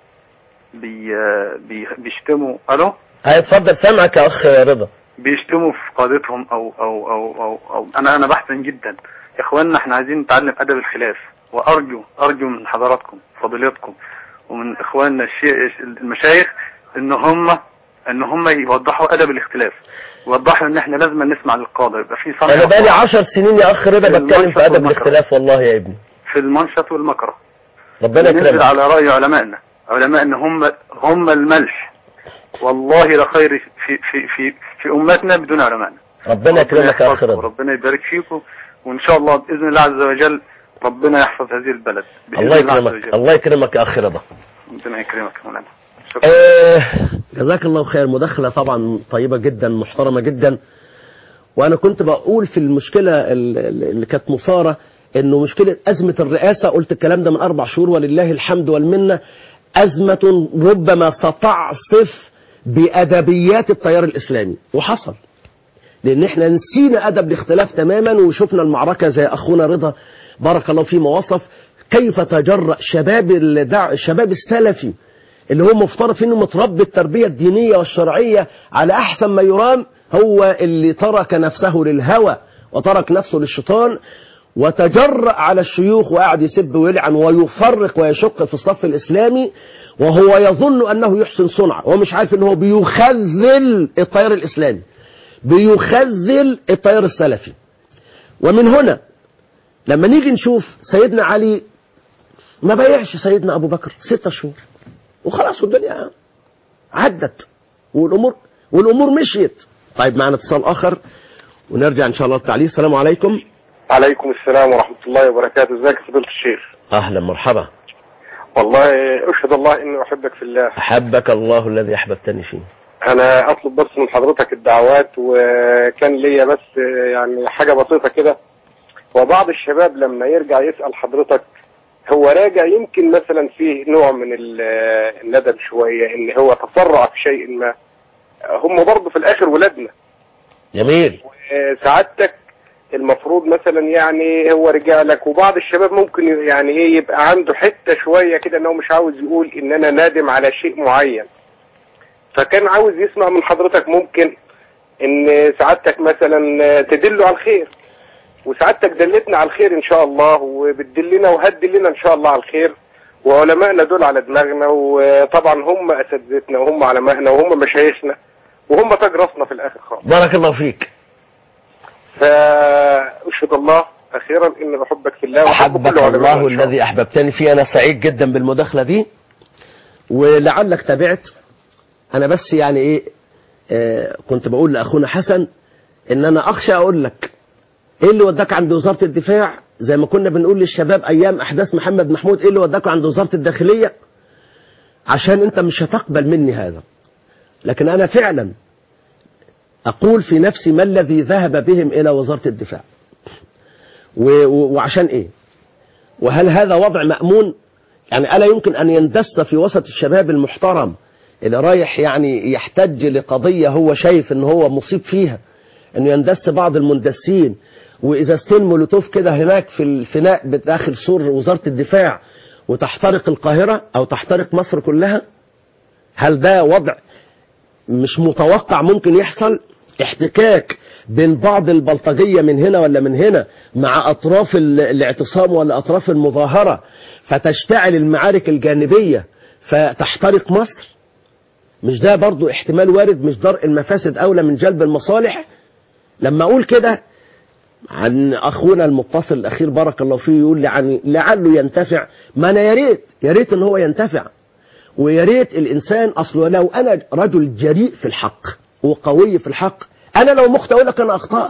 بي آه، بي بيشتموا الو هاي اتفضل سامعك يا اخ رضا بيشتموا في قادتهم او او او او, أو انا انا بحزن جدا يا اخواننا احنا عايزين نتعلم ادب الخلاف وارجو ارجو من حضراتكم فضيلتكم ومن اخواننا الشي- المشايخ ان هم ان هم يوضحوا ادب الاختلاف يوضحوا ان احنا لازم نسمع للقاضي يبقى في سمع انا بقالي وطاعة عشر سنين يا اخ رضا بتكلم في ادب والمكره. الاختلاف والله يا ابني في المنشط والمكره ربنا ننزل يكرمك على راي علمائنا علمائنا هم هم الملح والله لا خير في في في في امتنا بدون علمائنا ربنا يكرمك يا اخ يحفظكم رضا وربنا يبارك فيكم وان شاء الله باذن الله عز وجل ربنا يحفظ هذه البلد بإذن الله عز يكرمك وجل. الله يكرمك يا اخ رضا ربنا يكرمك يا مولانا شكرا آه، جزاك الله خير مداخلة طبعا طيبة جدا محترمة جدا وأنا كنت بقول في المشكلة ال- ال- اللي كانت مثارة إنه مشكلة أزمة الرئاسة قلت الكلام ده من أربع شهور ولله الحمد والمنة أزمة ربما ستعصف بأدبيات التيار الإسلامي وحصل لأن احنا نسينا أدب الاختلاف تماما وشفنا المعركة زي أخونا رضا بارك الله فيه ما وصف كيف تجرأ شباب الدع... الشباب السلفي اللي هو مفترض فيه انه متربي التربية الدينية والشرعية على أحسن ما يرام هو اللي ترك نفسه للهوى وترك نفسه للشيطان وتجرأ على الشيوخ وقعد يسب ويلعن ويفرق ويشق في الصف الإسلامي وهو يظن أنه يحسن صنعة هو مش عارف أنه بيخذل التيار الإسلامي بيخذل التيار السلفي ومن هنا لما نيجي نشوف سيدنا علي ما بايعش سيدنا أبو بكر ستة شهور وخلاص الدنيا عدت والأمور والأمور مشيت طيب معنا اتصال آخر ونرجع إن شاء الله للتعليق السلام عليكم عليكم السلام ورحمة الله وبركاته ازيك يا فضيلة الشيخ أهلا مرحبا والله أشهد الله إني أحبك في الله أحبك الله الذي أحببتني فيه أنا أطلب بس من حضرتك الدعوات وكان ليا بس يعني حاجة بسيطة كده وبعض الشباب لما يرجع يسأل حضرتك هو راجع يمكن مثلا فيه نوع من ال- الندم شوية إن هو تسرع في شيء ما هم برضه في الآخر ولادنا جميل سعادتك المفروض مثلا يعني هو رجالك وبعض الشباب ممكن يعني ايه يبقى عنده حته شويه كده ان هو مش عاوز يقول ان انا نادم على شيء معين فكان عاوز يسمع من حضرتك ممكن ان سعادتك مثلا تدله على الخير وسعادتك دلتنا على الخير ان شاء الله وبتدلنا وهتدلنا ان شاء الله على الخير وعلمائنا دول على دماغنا وطبعا هم اساتذتنا وهم علمائنا وهم مشايخنا وهم تاج راسنا في الاخر خالص بارك الله فيك فأشهد الله أخيرا إني أحبك في الله وأحب أحبك كل علمائنا الله إن شاء الذي أحببتني فيه أنا سعيد جدا بالمداخلة دي ولعلك تابعت أنا بس يعني إيه آه كنت بقول لأخونا حسن إن أنا أخشى أقول لك إيه اللي وداك عند وزارة الدفاع زي ما كنا بنقول للشباب أيام أحداث محمد محمود إيه اللي وداك عند وزارة الداخلية عشان أنت مش هتقبل مني هذا لكن أنا فعلا أقول في نفسي ما الذي ذهب بهم إلى وزارة الدفاع و- و- وعشان إيه وهل هذا وضع مأمون يعني ألا يمكن أن يندس في وسط الشباب المحترم اللي رايح يعني يحتج لقضية هو شايف ان هو مصيب فيها انه يندس بعض المندسين وازازتين مولوتوف كده هناك في الفناء بداخل سور وزارة الدفاع وتحترق القاهرة او تحترق مصر كلها هل ده وضع مش متوقع ممكن يحصل احتكاك بين بعض البلطجية من هنا ولا من هنا مع أطراف ال- الاعتصام ولا أطراف المظاهرة فتشتعل المعارك الجانبية فتحترق مصر مش ده برضو احتمال وارد مش درء المفاسد أولى من جلب المصالح لما أقول كده عن أخونا المتصل الأخير بارك الله فيه يقول لي عن لعله ينتفع ما أنا يا ريت يا ريت إن هو ينتفع ويا ريت الإنسان أصله لو أنا رجل جريء في الحق وقوي في الحق أنا لو مخت أقول لك أنا أخطأت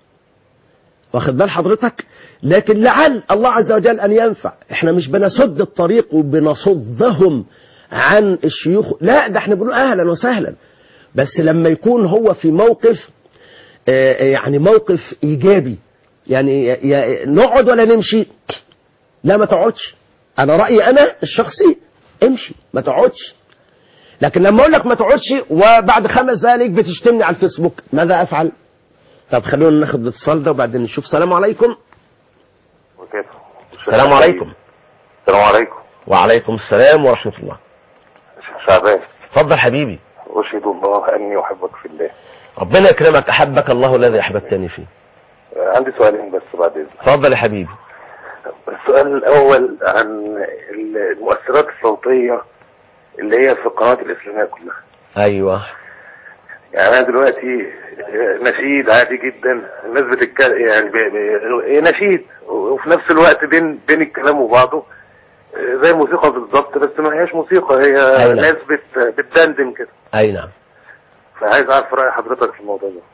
واخد بال حضرتك لكن لعل الله عز وجل أن ينفع احنا مش بنسد الطريق وبنصدهم عن الشيوخ لا ده احنا بنقول أهلا وسهلا بس لما يكون هو في موقف آه، يعني موقف إيجابي يعني يا- يا- نقعد ولا نمشي لا ما تقعدش أنا رأيي أنا الشخصي امشي ما تقعدش لكن لما أقول لك ما تقعدش وبعد خمس دقايق بتشتمني على الفيسبوك ماذا أفعل طب خلونا ناخد الاتصال ده وبعدين نشوف السلام عليكم وكده السلام عليكم السلام عليكم وعليكم السلام ورحمة الله شيخ شعبان اتفضل حبيبي أشهد الله أني أحبك في الله ربنا يكرمك أحبك الله الذي أحببتني فيه آه، عندي سؤالين بس بعد إذنك اتفضل يا حبيبي السؤال الأول عن المؤثرات الصوتية اللي هي في القنوات الإسلامية كلها أيوه يعني أنا دلوقتي نشيد عادي جدا الناس بتتكلم يعني ب... ب... نشيد وفي نفس الوقت بين بين الكلام وبعضه زي الموسيقى بالظبط بس ما هياش موسيقى هي أيوة. ناس بت... بتدندن كده أي نعم فعايز أعرف رأي حضرتك في الموضوع ده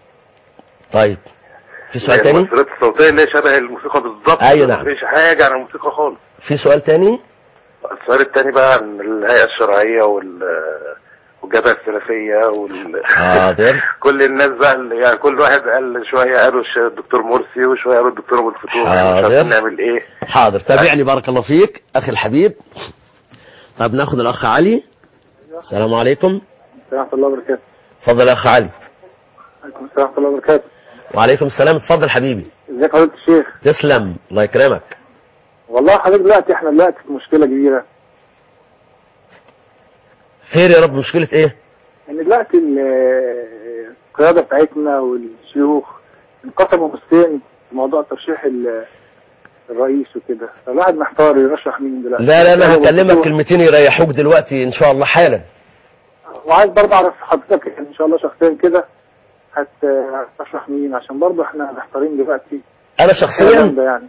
طيب في سؤال يعني تاني المؤثرات الصوتية اللي هي شبه الموسيقى بالظبط أيوة نعم. مفيش حاجة عن الموسيقى خالص في سؤال تاني السؤال التاني بقى عن الهيئة الشرعية وال والجبهة السلفية وال حاضر كل الناس بقى اللي- يعني كل واحد قال شوية قالوا الش- الدكتور مرسي وشوية قالوا الدكتور ابو الفتوح يعني مش حاضر. عارفين نعمل ايه حاضر تابعني بارك الله فيك أخي الحبيب طب ناخد الأخ علي السلام عليكم ورحمة الله وبركاته اتفضل يا أخ علي عليكم السلام ورحمة الله وبركاته وعليكم السلام اتفضل حبيبي ازيك حضرتك الشيخ تسلم الله يكرمك والله حضرتك دلوقتي احنا دلوقتي في مشكلة كبيرة خير يا رب مشكلة ايه ان دلوقتي ال- القيادة بتاعتنا والشيوخ انقسموا نصين في موضوع ترشيح ال- الرئيس وكده فالواحد محتار يرشح مين دلوقتي لا لا انا أبو هكلمك الفتوح. كلمتين يريحوك دلوقتي ان شاء الله حالا وعايز برضه اعرف حضرتك ان شاء الله شخصيا كده هت- هترشح مين عشان برضه احنا محتارين دلوقتي انا الكلام شخصيا ده يعني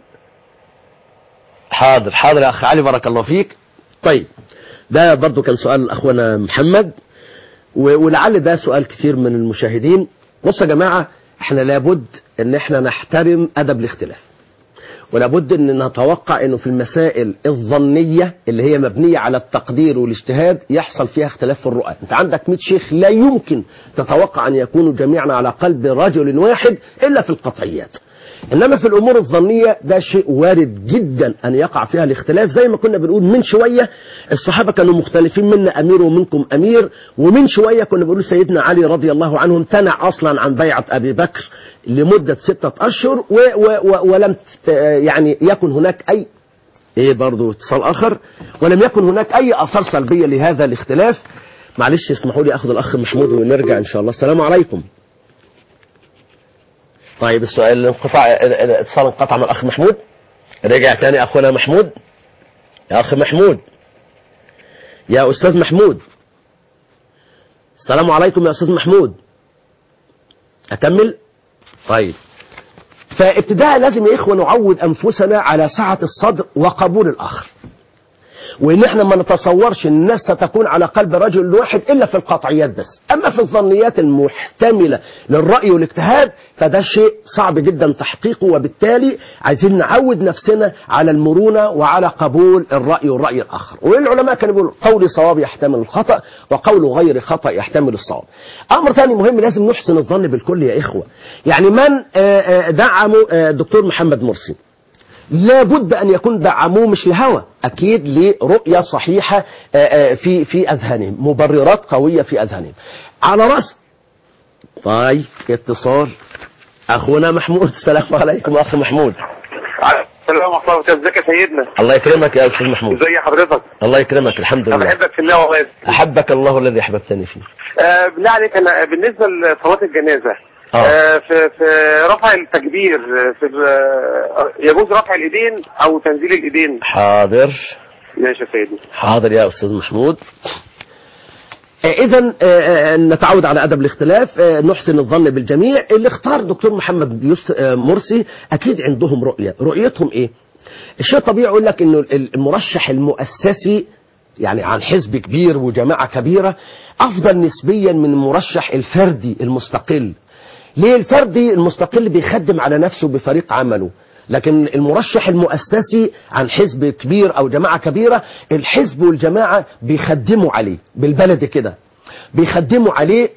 حاضر حاضر يا اخ علي بارك الله فيك طيب ده برضو كان سؤال اخونا محمد و- ولعل ده سؤال كتير من المشاهدين بصوا يا جماعة احنا لابد ان احنا نحترم ادب الاختلاف ولابد ان نتوقع انه في المسائل الظنية اللي هي مبنية على التقدير والاجتهاد يحصل فيها اختلاف في الرؤى انت عندك 100 شيخ لا يمكن تتوقع ان يكونوا جميعا على قلب رجل واحد الا في القطعيات انما في الامور الظنيه ده شيء وارد جدا ان يقع فيها الاختلاف زي ما كنا بنقول من شويه الصحابه كانوا مختلفين منا امير ومنكم امير ومن شويه كنا بنقول سيدنا علي رضي الله عنه امتنع اصلا عن بيعه ابي بكر لمده سته اشهر و و و ولم ت- يعني يكن هناك اي ايه برضو اتصال اخر ولم يكن هناك اي اثار سلبيه لهذا الاختلاف معلش اسمحوا لي اخذ الاخ محمود ونرجع ان شاء الله السلام عليكم طيب السؤال انقطاع الاتصال انقطع من الاخ محمود رجع تاني اخونا محمود يا اخ محمود يا استاذ محمود السلام عليكم يا استاذ محمود اكمل طيب فابتداء لازم يا اخوه نعود انفسنا على سعه الصدر وقبول الاخر وان احنا ما نتصورش ان الناس ستكون على قلب رجل واحد الا في القطعيات بس اما في الظنيات المحتمله للراي والاجتهاد فده شيء صعب جدا تحقيقه وبالتالي عايزين نعود نفسنا على المرونه وعلى قبول الراي والراي الاخر والعلماء كانوا بيقولوا قول صواب يحتمل الخطا وقول غير خطا يحتمل الصواب امر ثاني مهم لازم نحسن الظن بالكل يا اخوه يعني من آه، آه، دعموا آه، الدكتور محمد مرسي لابد ان يكون دعموه مش لهوى اكيد لرؤيه صحيحه آه، آه، في في اذهانهم مبررات قويه في اذهانهم على راس طيب اتصال اخونا محمود السلام عليكم اخ محمود السلام ورحمة الله الله ازيك يا سيدنا الله يكرمك يا استاذ محمود ازي حضرتك الله يكرمك الحمد انا لله بحبك في الله والله احبك الله الذي احببتني فيه آه بالله عليك انا بالنسبه لصلاه الجنازه آه. آه في في رفع التكبير آه، في ال- آه، يجوز رفع الايدين او تنزيل الايدين حاضر ماشي يا سيدنا حاضر يا استاذ محمود اذا نتعود على ادب الاختلاف آه، نحسن الظن بالجميع اللي اختار دكتور محمد يس- آه، مرسي اكيد عندهم رؤيه رؤيتهم ايه الشيء الطبيعي يقول لك انه المرشح المؤسسي يعني عن حزب كبير وجماعه كبيره افضل نسبيا من المرشح الفردي المستقل ليه الفردي المستقل بيخدم على نفسه بفريق عمله لكن المرشح المؤسسي عن حزب كبير او جماعه كبيره الحزب والجماعه بيخدموا عليه بالبلد كده بيخدموا عليه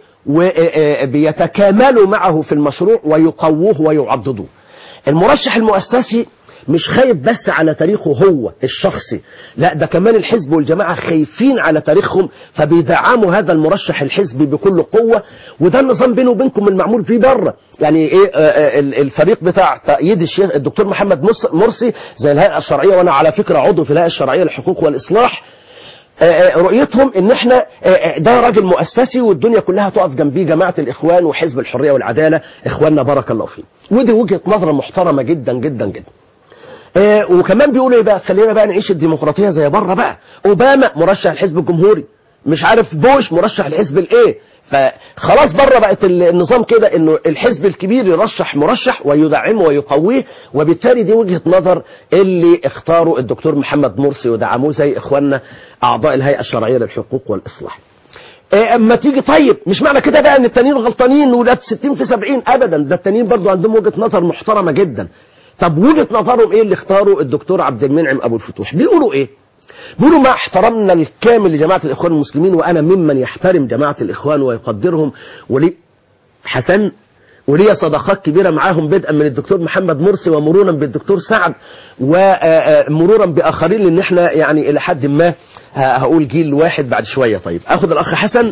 وبيتكاملوا معه في المشروع ويقووه ويعضدوه المرشح المؤسسي مش خايف بس على تاريخه هو الشخصي لا ده كمان الحزب والجماعة خايفين على تاريخهم فبيدعموا هذا المرشح الحزبي بكل قوة وده النظام بينه وبينكم المعمول فيه بره يعني ايه آه، آه، ال- الفريق بتاع تأييد الشيخ الدكتور محمد مص- مرسي زي الهيئة الشرعية وانا على فكرة عضو في الهيئة الشرعية للحقوق والإصلاح آه، آه، رؤيتهم ان احنا آه، آه، ده راجل مؤسسي والدنيا كلها تقف جنبيه جماعه الاخوان وحزب الحريه والعداله اخواننا بارك الله فيهم ودي وجهه نظر محترمه جدا جدا جدا آه، وكمان بيقولوا ايه بقى خلينا بقى نعيش الديمقراطيه زي بره بقى اوباما مرشح الحزب الجمهوري مش عارف بوش مرشح الحزب الايه فخلاص بره بقت ال- النظام كده انه الحزب الكبير يرشح مرشح ويدعمه ويقويه وبالتالي دي وجهه نظر اللي اختاروا الدكتور محمد مرسي ودعموه زي اخواننا اعضاء الهيئه الشرعيه للحقوق والاصلاح إيه اما تيجي طيب مش معنى كده بقى ان التانيين غلطانين ولا 60 في 70 ابدا ده التانيين برضو عندهم وجهه نظر محترمه جدا طب وجهه نظرهم ايه اللي اختاروا الدكتور عبد المنعم ابو الفتوح بيقولوا ايه بيقولوا مع احترامنا الكامل لجماعه الاخوان المسلمين وانا ممن يحترم جماعه الاخوان ويقدرهم ولي حسن وليا صداقات كبيرة معاهم بدءا من الدكتور محمد مرسي ومرورا بالدكتور سعد ومرورا بآخرين لأن احنا يعني إلى حد ما ه- هقول جيل واحد بعد شوية طيب أخذ الأخ حسن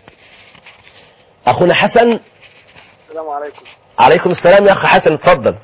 أخونا حسن السلام عليكم عليكم السلام يا أخ حسن اتفضل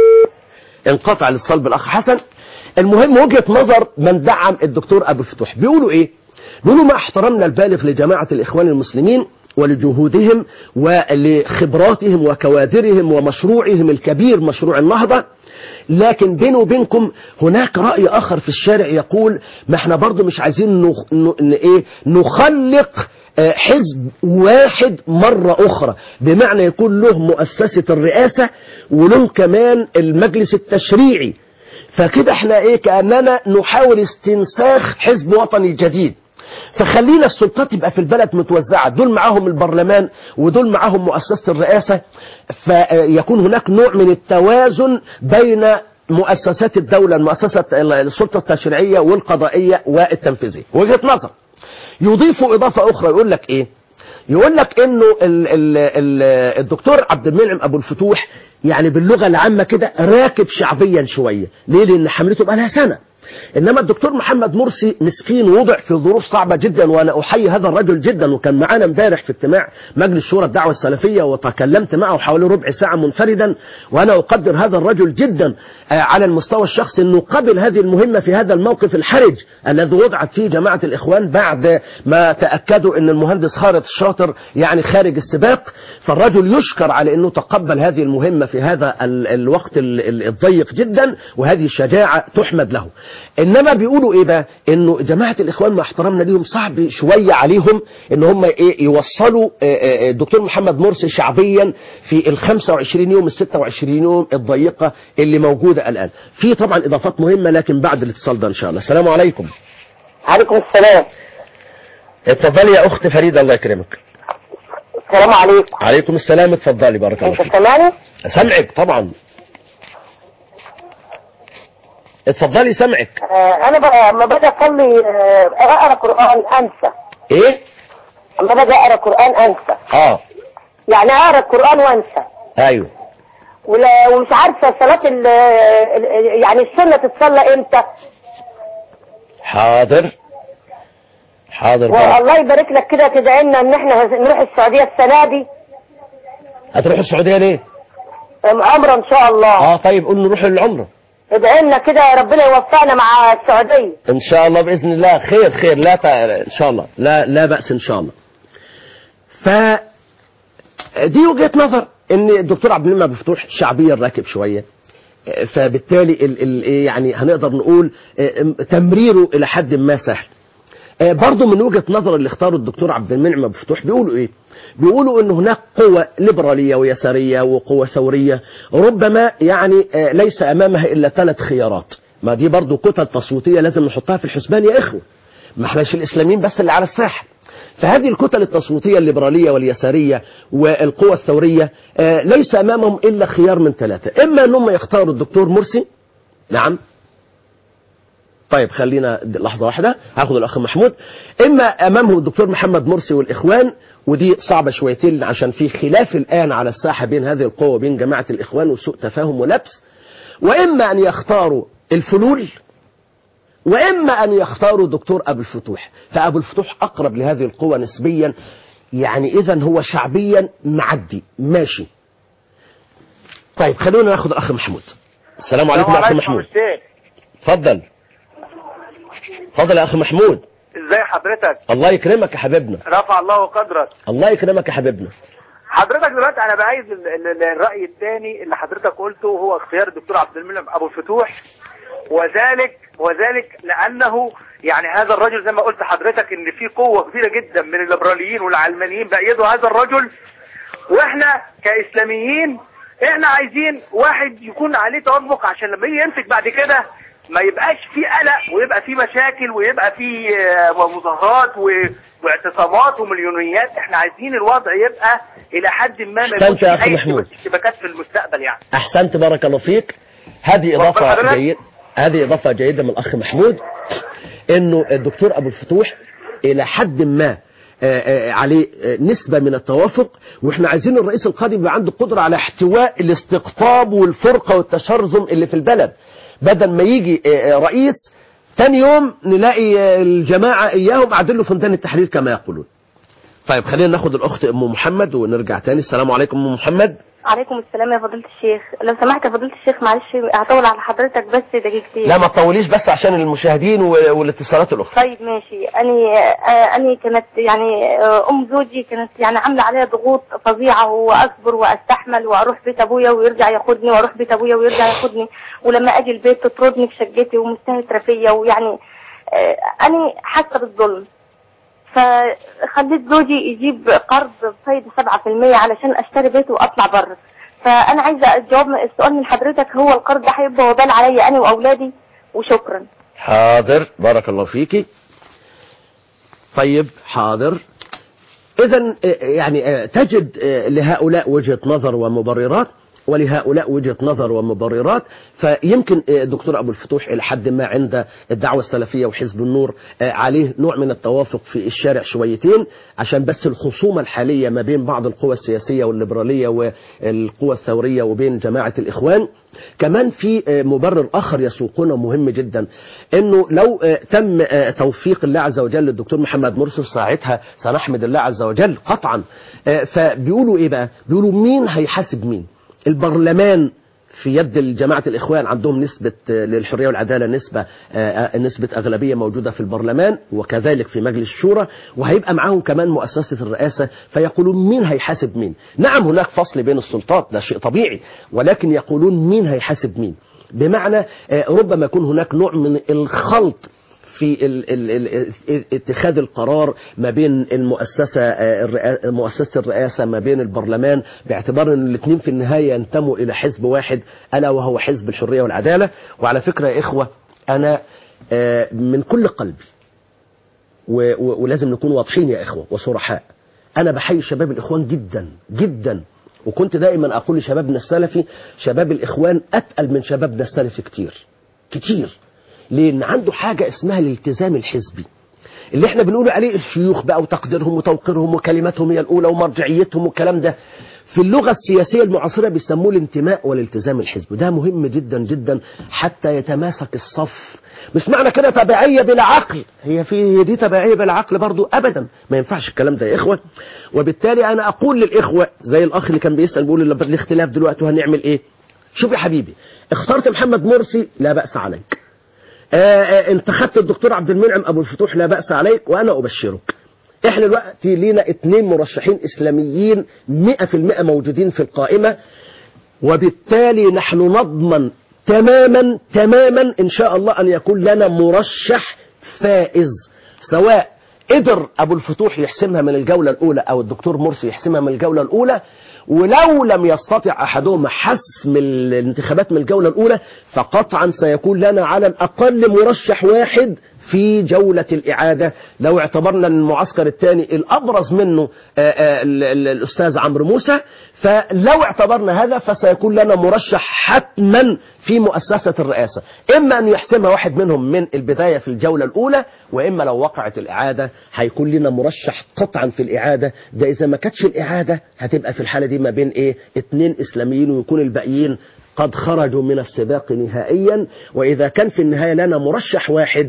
انقطع الاتصال بالأخ حسن المهم وجهة نظر من دعم الدكتور أبو الفتوح بيقولوا إيه بيقولوا مع احترامنا البالغ لجماعة الإخوان المسلمين ولجهودهم ولخبراتهم وكوادرهم ومشروعهم الكبير مشروع النهضة لكن بينه وبينكم هناك رأي آخر في الشارع يقول ما احنا برضو مش عايزين نخ... ن... ن... إيه؟ نخلق آه، حزب واحد مرة أخرى بمعنى يكون له مؤسسة الرئاسة وله كمان المجلس التشريعي فكده احنا ايه كأننا نحاول استنساخ حزب وطني جديد فخلينا السلطات يبقى في البلد متوزعة دول معاهم البرلمان ودول معاهم مؤسسة الرئاسة فيكون هناك نوع من التوازن بين مؤسسات الدولة المؤسسة السلطة التشريعية والقضائية والتنفيذية وجهة نظر يضيف إضافة أخرى يقول لك إيه يقول لك انه ال ال ال الدكتور عبد المنعم ابو الفتوح يعني باللغه العامه كده راكب شعبيا شويه ليه لان حملته بقى لها سنه انما الدكتور محمد مرسي مسكين وضع في ظروف صعبه جدا وانا احيي هذا الرجل جدا وكان معانا امبارح في اجتماع مجلس شورى الدعوه السلفيه وتكلمت معه حوالي ربع ساعه منفردا وانا اقدر هذا الرجل جدا آه، على المستوى الشخصي انه قبل هذه المهمه في هذا الموقف الحرج الذي وضعت فيه جماعه الاخوان بعد ما تاكدوا ان المهندس خالد الشاطر يعني خارج السباق فالرجل يشكر على انه تقبل هذه المهمه في هذا ال- الوقت ال- ال- الضيق جدا وهذه الشجاعه تحمد له انما بيقولوا ايه بقى انه جماعه الاخوان مع احترامنا ليهم صعب شويه عليهم ان هم ايه يوصلوا آه، آه، الدكتور محمد مرسي شعبيا في ال 25 يوم ال 26 يوم الضيقه اللي موجوده الان في طبعا اضافات مهمه لكن بعد الاتصال ده ان شاء الله السلام عليكم عليكم السلام اتفضلي يا اخت فريده الله يكرمك السلام عليكم عليكم السلام اتفضلي بارك الله انت فيك سامعني سمعك طبعا اتفضلي سمعك آه انا بقى لما باجي اصلي آه اقرا قران انسى ايه لما باجي اقرا قران انسى اه يعني اقرا القران وانسى ايوه ولا ومش عارفه صلاه ال ال- يعني السنه تتصلى امتى حاضر حاضر بارك. والله يبارك لك كده تدعي لنا ان احنا نروح السعوديه السنه دي هتروح السعوديه ليه عمره ان شاء الله اه طيب قول نروح للعمره ادعي لنا كده يا ربنا يوفقنا مع السعوديه ان شاء الله باذن الله خير خير لا ت... ان شاء الله لا لا باس ان شاء الله ف دي وجهه نظر ان الدكتور عبد المنعم أبو فتوح شعبيا راكب شويه فبالتالي ال ال يعني هنقدر نقول تمريره الى حد ما سهل برضه من وجهه نظر اللي اختاره الدكتور عبد المنعم ابو فتوح بيقولوا ايه؟ بيقولوا ان هناك قوة ليبرالية ويسارية وقوة ثورية ربما يعني ليس امامها الا ثلاث خيارات ما دي برضه كتل تصويتية لازم نحطها في الحسبان يا اخوة ما احناش الاسلاميين بس اللي على الساحة فهذه الكتل التصويتية الليبرالية واليسارية والقوى الثورية ليس امامهم الا خيار من ثلاثة اما انهم يختاروا الدكتور مرسي نعم طيب خلينا لحظة واحدة هاخد الأخ محمود إما أمامه الدكتور محمد مرسي والإخوان ودي صعبة شويتين عشان في خلاف الآن على الساحة بين هذه القوة وبين جماعة الإخوان وسوء تفاهم ولبس وإما أن يختاروا الفلول وإما أن يختاروا دكتور أبو الفتوح فأبو الفتوح أقرب لهذه القوة نسبيا يعني إذا هو شعبيا معدي ماشي طيب خلونا ناخد الأخ محمود السلام عليكم يا أخ محمود اتفضل اتفضل يا اخ محمود ازاي حضرتك الله يكرمك يا حبيبنا رفع الله قدرك الله يكرمك يا حبيبنا حضرتك دلوقتي انا بعايز ال- ال- الراي الثاني اللي حضرتك قلته هو اختيار الدكتور عبد المنعم ابو الفتوح وذلك وذلك لانه يعني هذا الرجل زي ما قلت حضرتك ان في قوه كبيره جدا من الليبراليين والعلمانيين بأيدوا هذا الرجل واحنا كاسلاميين احنا عايزين واحد يكون عليه توافق عشان لما يجي يمسك بعد كده ما يبقاش في قلق ويبقى في مشاكل ويبقى في آه، مظاهرات و- واعتصامات ومليونيات احنا عايزين الوضع يبقى الى حد ما ما أحسنت يكونش يا في أخي اي محمود. اشتباكات في المستقبل يعني احسنت بارك الله فيك هذه واخد اضافه حضرتك؟ جيده هذه اضافه جيده من الاخ محمود انه الدكتور ابو الفتوح الى حد ما آه، آه، عليه آه، نسبة من التوافق واحنا عايزين الرئيس القادم يبقى عنده قدرة على احتواء الاستقطاب والفرقة والتشرذم اللي في البلد بدل ما يجي آه، آه، رئيس تاني يوم نلاقي آه، الجماعة اياهم قاعدين له في ميدان التحرير كما يقولون طيب خلينا ناخد الاخت ام محمد ونرجع تاني السلام عليكم ام محمد عليكم السلام يا فضيلة الشيخ لو سمحت يا فضيلة الشيخ معلش هطول على حضرتك بس دقيقتين لا ما تطوليش بس عشان المشاهدين و- والاتصالات الاخرى طيب ماشي أني آه، أني كانت يعني آه، أم زوجي كانت يعني عاملة عليا ضغوط فظيعة وأصبر وأستحمل وأروح بيت أبويا ويرجع ياخدني وأروح بيت أبويا ويرجع ياخدني ولما أجي البيت تطردني في شقتي ومستهترة فيا ويعني آه، أني حاسة بالظلم فخليت زوجي يجيب قرض بفايدة 7% علشان أشتري بيت وأطلع بره فأنا عايزة الجواب من السؤال من حضرتك هو القرض ده هيبقى وبال عليا أنا وأولادي وشكرا حاضر بارك الله فيكي طيب حاضر اذا يعني آه، تجد آه، لهؤلاء وجهة نظر ومبررات ولهؤلاء وجهة نظر ومبررات فيمكن آه، الدكتور أبو الفتوح إلى حد ما عند الدعوة السلفية وحزب النور آه، عليه نوع من التوافق في الشارع شويتين عشان بس الخصومة الحالية ما بين بعض القوى السياسية والليبرالية والقوى الثورية وبين جماعة الإخوان كمان في آه، مبرر آخر يسوقونه مهم جدا إنه لو آه، تم آه، توفيق الله عز وجل للدكتور محمد مرسي ساعتها سنحمد الله عز وجل قطعا آه، فبيقولوا إيه بقى بيقولوا مين هيحاسب مين البرلمان في يد جماعة الإخوان عندهم نسبة آه، للحرية والعدالة نسبة آه، آه، نسبة أغلبية موجودة في البرلمان وكذلك في مجلس الشورى وهيبقى معاهم كمان مؤسسة الرئاسة فيقولون مين هيحاسب مين نعم هناك فصل بين السلطات ده شيء طبيعي ولكن يقولون مين هيحاسب مين بمعنى آه، ربما يكون هناك نوع من الخلط في ال ال ال اتخاذ القرار ما بين المؤسسة آه، الرئا- مؤسسة الرئاسة ما بين البرلمان باعتبار ان الاثنين في النهاية ينتموا الى حزب واحد الا وهو حزب الحرية والعدالة وعلى فكرة يا اخوة انا آه، من كل قلبي و- و- ولازم نكون واضحين يا اخوة وصرحاء انا بحيي شباب الاخوان جدا جدا وكنت دائما اقول لشبابنا السلفي شباب الاخوان اتقل من شبابنا السلفي كتير كتير لان عنده حاجة اسمها الالتزام الحزبي اللي احنا بنقول عليه الشيوخ بقى وتقديرهم وتوقيرهم وكلماتهم هي الاولى ومرجعيتهم والكلام ده في اللغة السياسية المعاصرة بيسموه الانتماء والالتزام الحزبي ده مهم جدا جدا حتى يتماسك الصف مش معنى كده تبعية بلا عقل هي في هي دي تبعية بلا عقل برضو ابدا ما ينفعش الكلام ده يا اخوة وبالتالي انا اقول للاخوة زي الاخ اللي كان بيسأل بيقول الاختلاف دلوقتي وهنعمل ايه شوف يا حبيبي اخترت محمد مرسي لا بأس عليك آه، آه، انت خدت الدكتور عبد المنعم ابو الفتوح لا بأس عليك وانا ابشرك احنا دلوقتي لينا اتنين مرشحين اسلاميين 100% موجودين في القائمة وبالتالي نحن نضمن تماما تماما ان شاء الله ان يكون لنا مرشح فائز سواء قدر ابو الفتوح يحسمها من الجولة الاولى او الدكتور مرسي يحسمها من الجولة الاولى ولو لم يستطع احدهما حسم الانتخابات من الجولة الاولى فقطعا سيكون لنا على الاقل مرشح واحد في جولة الإعادة لو اعتبرنا أن المعسكر الثاني الأبرز منه آه، آه، ال- ال- الأستاذ عمرو موسى فلو اعتبرنا هذا فسيكون لنا مرشح حتما في مؤسسة الرئاسة إما أن يحسمها واحد منهم من البداية في الجولة الأولى وإما لو وقعت الإعادة هيكون لنا مرشح قطعا في الإعادة ده إذا ما كانتش الإعادة هتبقى في الحالة دي ما بين إيه اتنين إسلاميين ويكون الباقيين قد خرجوا من السباق نهائيا وإذا كان في النهاية لنا مرشح واحد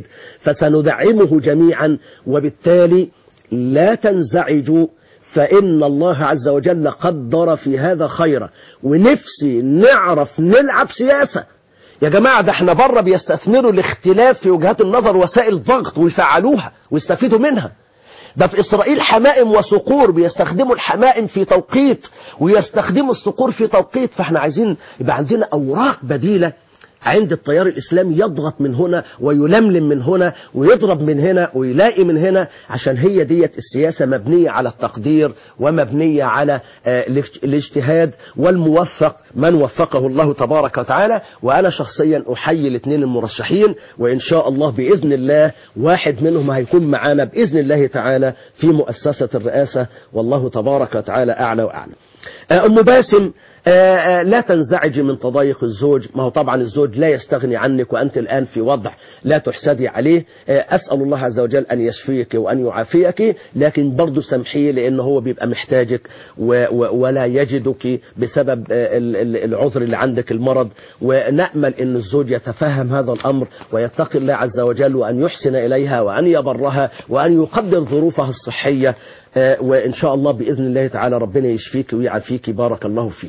فسندعمه جميعا وبالتالي لا تنزعجوا فإن الله عز وجل قدر في هذا خيرا ونفسي نعرف نلعب سياسة يا جماعة ده احنا بره بيستثمروا الاختلاف في وجهات النظر وسائل ضغط ويفعلوها ويستفيدوا منها ده في إسرائيل حمائم وصقور بيستخدموا الحمائم في توقيت ويستخدموا الصقور في توقيت فاحنا عايزين يبقى عندنا أوراق بديلة عند التيار الإسلامي يضغط من هنا ويلملم من هنا ويضرب من هنا ويلاقي من هنا عشان هي ديت السياسة مبنية على التقدير ومبنية على آه، الاجت- الاجتهاد والموفق من وفقه الله تبارك وتعالى وأنا شخصيا أحيي الاثنين المرشحين وإن شاء الله بإذن الله واحد منهم هيكون معانا بإذن الله تعالى في مؤسسة الرئاسة والله تبارك وتعالى أعلى وأعلم آه، أم باسم آه، آه، لا تنزعجي من تضايق الزوج ما هو طبعا الزوج لا يستغني عنك وأنت الآن في وضع لا تحسدي عليه آه، أسأل الله عز وجل أن يشفيك وأن يعافيك لكن برضه سامحيه لأنه هو بيبقى محتاجك و و ولا يجدك بسبب آه، ال- ال- العذر اللي عندك المرض ونأمل أن الزوج يتفهم هذا الأمر ويتقي الله عز وجل وأن يحسن إليها وأن يبرها وأن يقدر ظروفها الصحية آه، وإن شاء الله بإذن الله تعالى ربنا يشفيك ويعافيك بارك الله فيك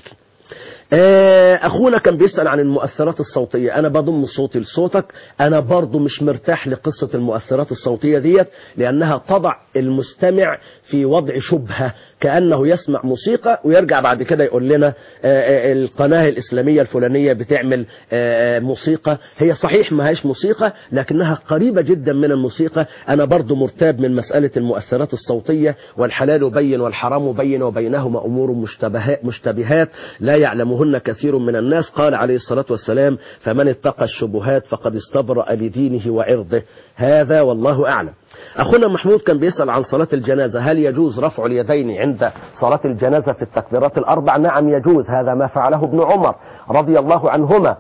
آه، اخونا كان بيسأل عن المؤثرات الصوتية انا بضم صوتي لصوتك انا برضو مش مرتاح لقصة المؤثرات الصوتية ديت لانها تضع المستمع في وضع شبهة كأنه يسمع موسيقى ويرجع بعد كده يقول لنا آه، آه، القناة الإسلامية الفلانية بتعمل آه، آه، موسيقى هي صحيح ما هيش موسيقى لكنها قريبة جدا من الموسيقى أنا برضو مرتاب من مسألة المؤثرات الصوتية والحلال بين والحرام بين وبينهما أمور مشتبهات, مشتبهات لا يعلمهن كثير من الناس قال عليه الصلاة والسلام فمن اتقى الشبهات فقد استبرأ لدينه وعرضه هذا والله أعلم أخونا محمود كان بيسأل عن صلاة الجنازة هل يجوز رفع اليدين عند صلاة الجنازة في التكبيرات الأربع نعم يجوز هذا ما فعله ابن عمر رضي الله عنهما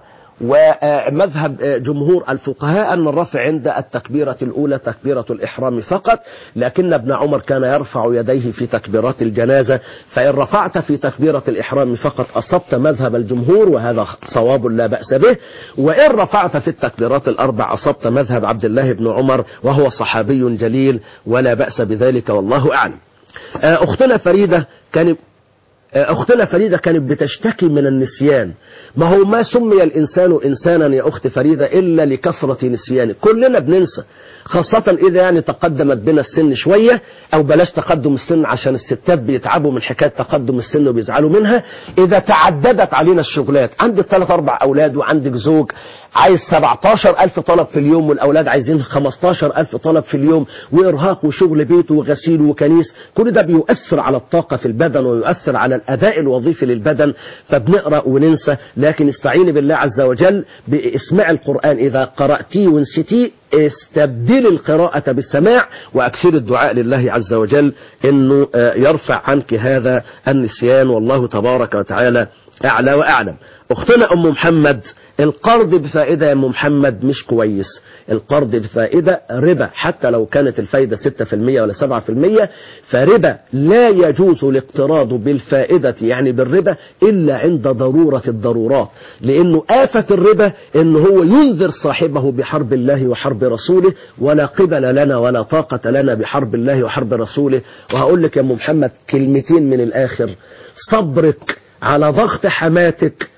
ومذهب جمهور الفقهاء أن الرفع عند التكبيرة الأولى تكبيرة الإحرام فقط لكن ابن عمر كان يرفع يديه في تكبيرات الجنازة فإن رفعت في تكبيرة الإحرام فقط أصبت مذهب الجمهور وهذا صواب لا بأس به وإن رفعت في التكبيرات الأربع أصبت مذهب عبد الله بن عمر وهو صحابي جليل ولا بأس بذلك والله أعلم أختنا فريدة كان أختنا فريدة كانت بتشتكي من النسيان ما هو ما سمي الإنسان إنسانا يا أخت فريدة إلا لكثرة نسيانه كلنا بننسى خاصة إذا يعني تقدمت بنا السن شوية أو بلاش تقدم السن عشان الستات بيتعبوا من حكاية تقدم السن وبيزعلوا منها إذا تعددت علينا الشغلات عندك ثلاث أربع أولاد وعندك زوج عايز 17 ألف طلب في اليوم والأولاد عايزين 15 ألف طلب في اليوم وإرهاق وشغل بيت وغسيل وكنيس كل ده بيؤثر على الطاقة في البدن ويؤثر على الأداء الوظيفي للبدن فبنقرأ وننسى لكن استعيني بالله عز وجل بإسماع القرآن إذا قرأتيه ونسيتيه استبدل القراءة بالسماع وأكثر الدعاء لله عز وجل أنه يرفع عنك هذا النسيان والله تبارك وتعالى أعلى وأعلم أختنا أم محمد القرض بفائدة يا أم محمد مش كويس القرض بفائدة ربا حتى لو كانت الفايدة 6% ولا 7% فربا لا يجوز الاقتراض بالفائدة يعني بالربا إلا عند ضرورة الضرورات لأنه آفة الربا إن هو ينذر صاحبه بحرب الله وحرب رسوله ولا قبل لنا ولا طاقة لنا بحرب الله وحرب رسوله وهقول لك يا أم محمد كلمتين من الآخر صبرك على ضغط حماتك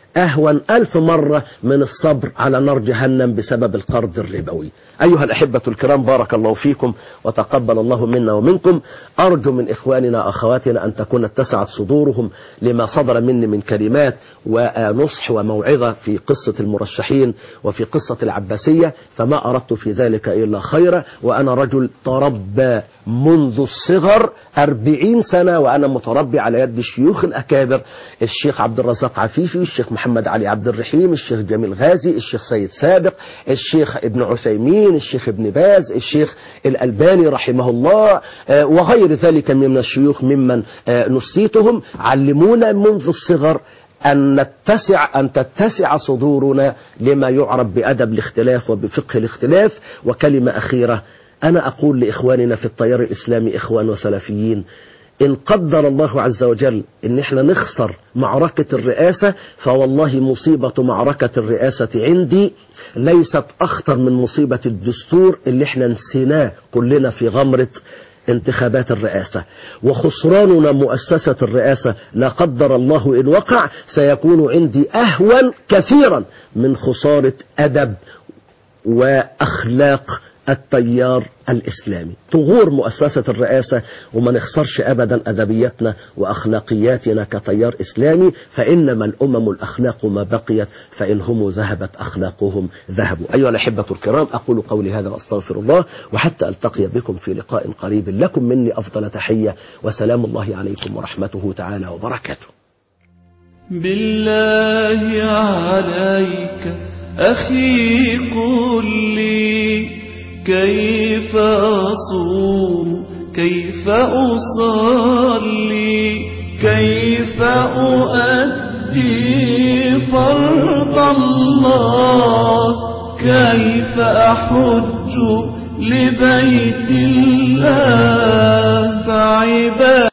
أهون ألف مرة من الصبر على نار جهنم بسبب القرض الربوي أيها الأحبة الكرام بارك الله فيكم وتقبل الله منا ومنكم أرجو من إخواننا أخواتنا أن تكون اتسعت صدورهم لما صدر مني من كلمات ونصح وموعظة في قصة المرشحين وفي قصة العباسية فما أردت في ذلك إلا خيرا وأنا رجل تربى منذ الصغر أربعين سنة وأنا متربي على يد الشيوخ الأكابر الشيخ عبد الرزاق عفيفي الشيخ محمد علي عبد الرحيم الشيخ جميل غازي الشيخ سيد سابق الشيخ ابن عثيمين الشيخ ابن باز الشيخ الألباني رحمه الله آه، وغير ذلك من الشيوخ ممن آه، نسيتهم علمونا منذ الصغر أن نتسع أن تتسع صدورنا لما يعرف بأدب الاختلاف وبفقه الاختلاف وكلمة أخيرة أنا أقول لإخواننا في التيار الإسلامي إخوان وسلفيين إن قدر الله عز وجل إن إحنا نخسر معركة الرئاسة فوالله مصيبة معركة الرئاسة عندي ليست أخطر من مصيبة الدستور اللي إحنا نسيناه كلنا في غمرة انتخابات الرئاسة وخسراننا مؤسسة الرئاسة لا قدر الله إن وقع سيكون عندي أهون كثيرا من خسارة أدب وأخلاق التيار الإسلامي تغور مؤسسة الرئاسة وما نخسرش أبدا أدبيتنا وأخلاقياتنا كتيار إسلامي فإنما الأمم الأخلاق ما بقيت فإن هم ذهبت أخلاقهم ذهبوا أيها الأحبة الكرام أقول قولي هذا وأستغفر الله وحتى ألتقي بكم في لقاء قريب لكم مني أفضل تحية وسلام الله عليكم ورحمته تعالى وبركاته بالله عليك أخي قل لي كيف أصوم كيف أصلي كيف أؤدي فرض الله كيف أحج لبيت الله فعباد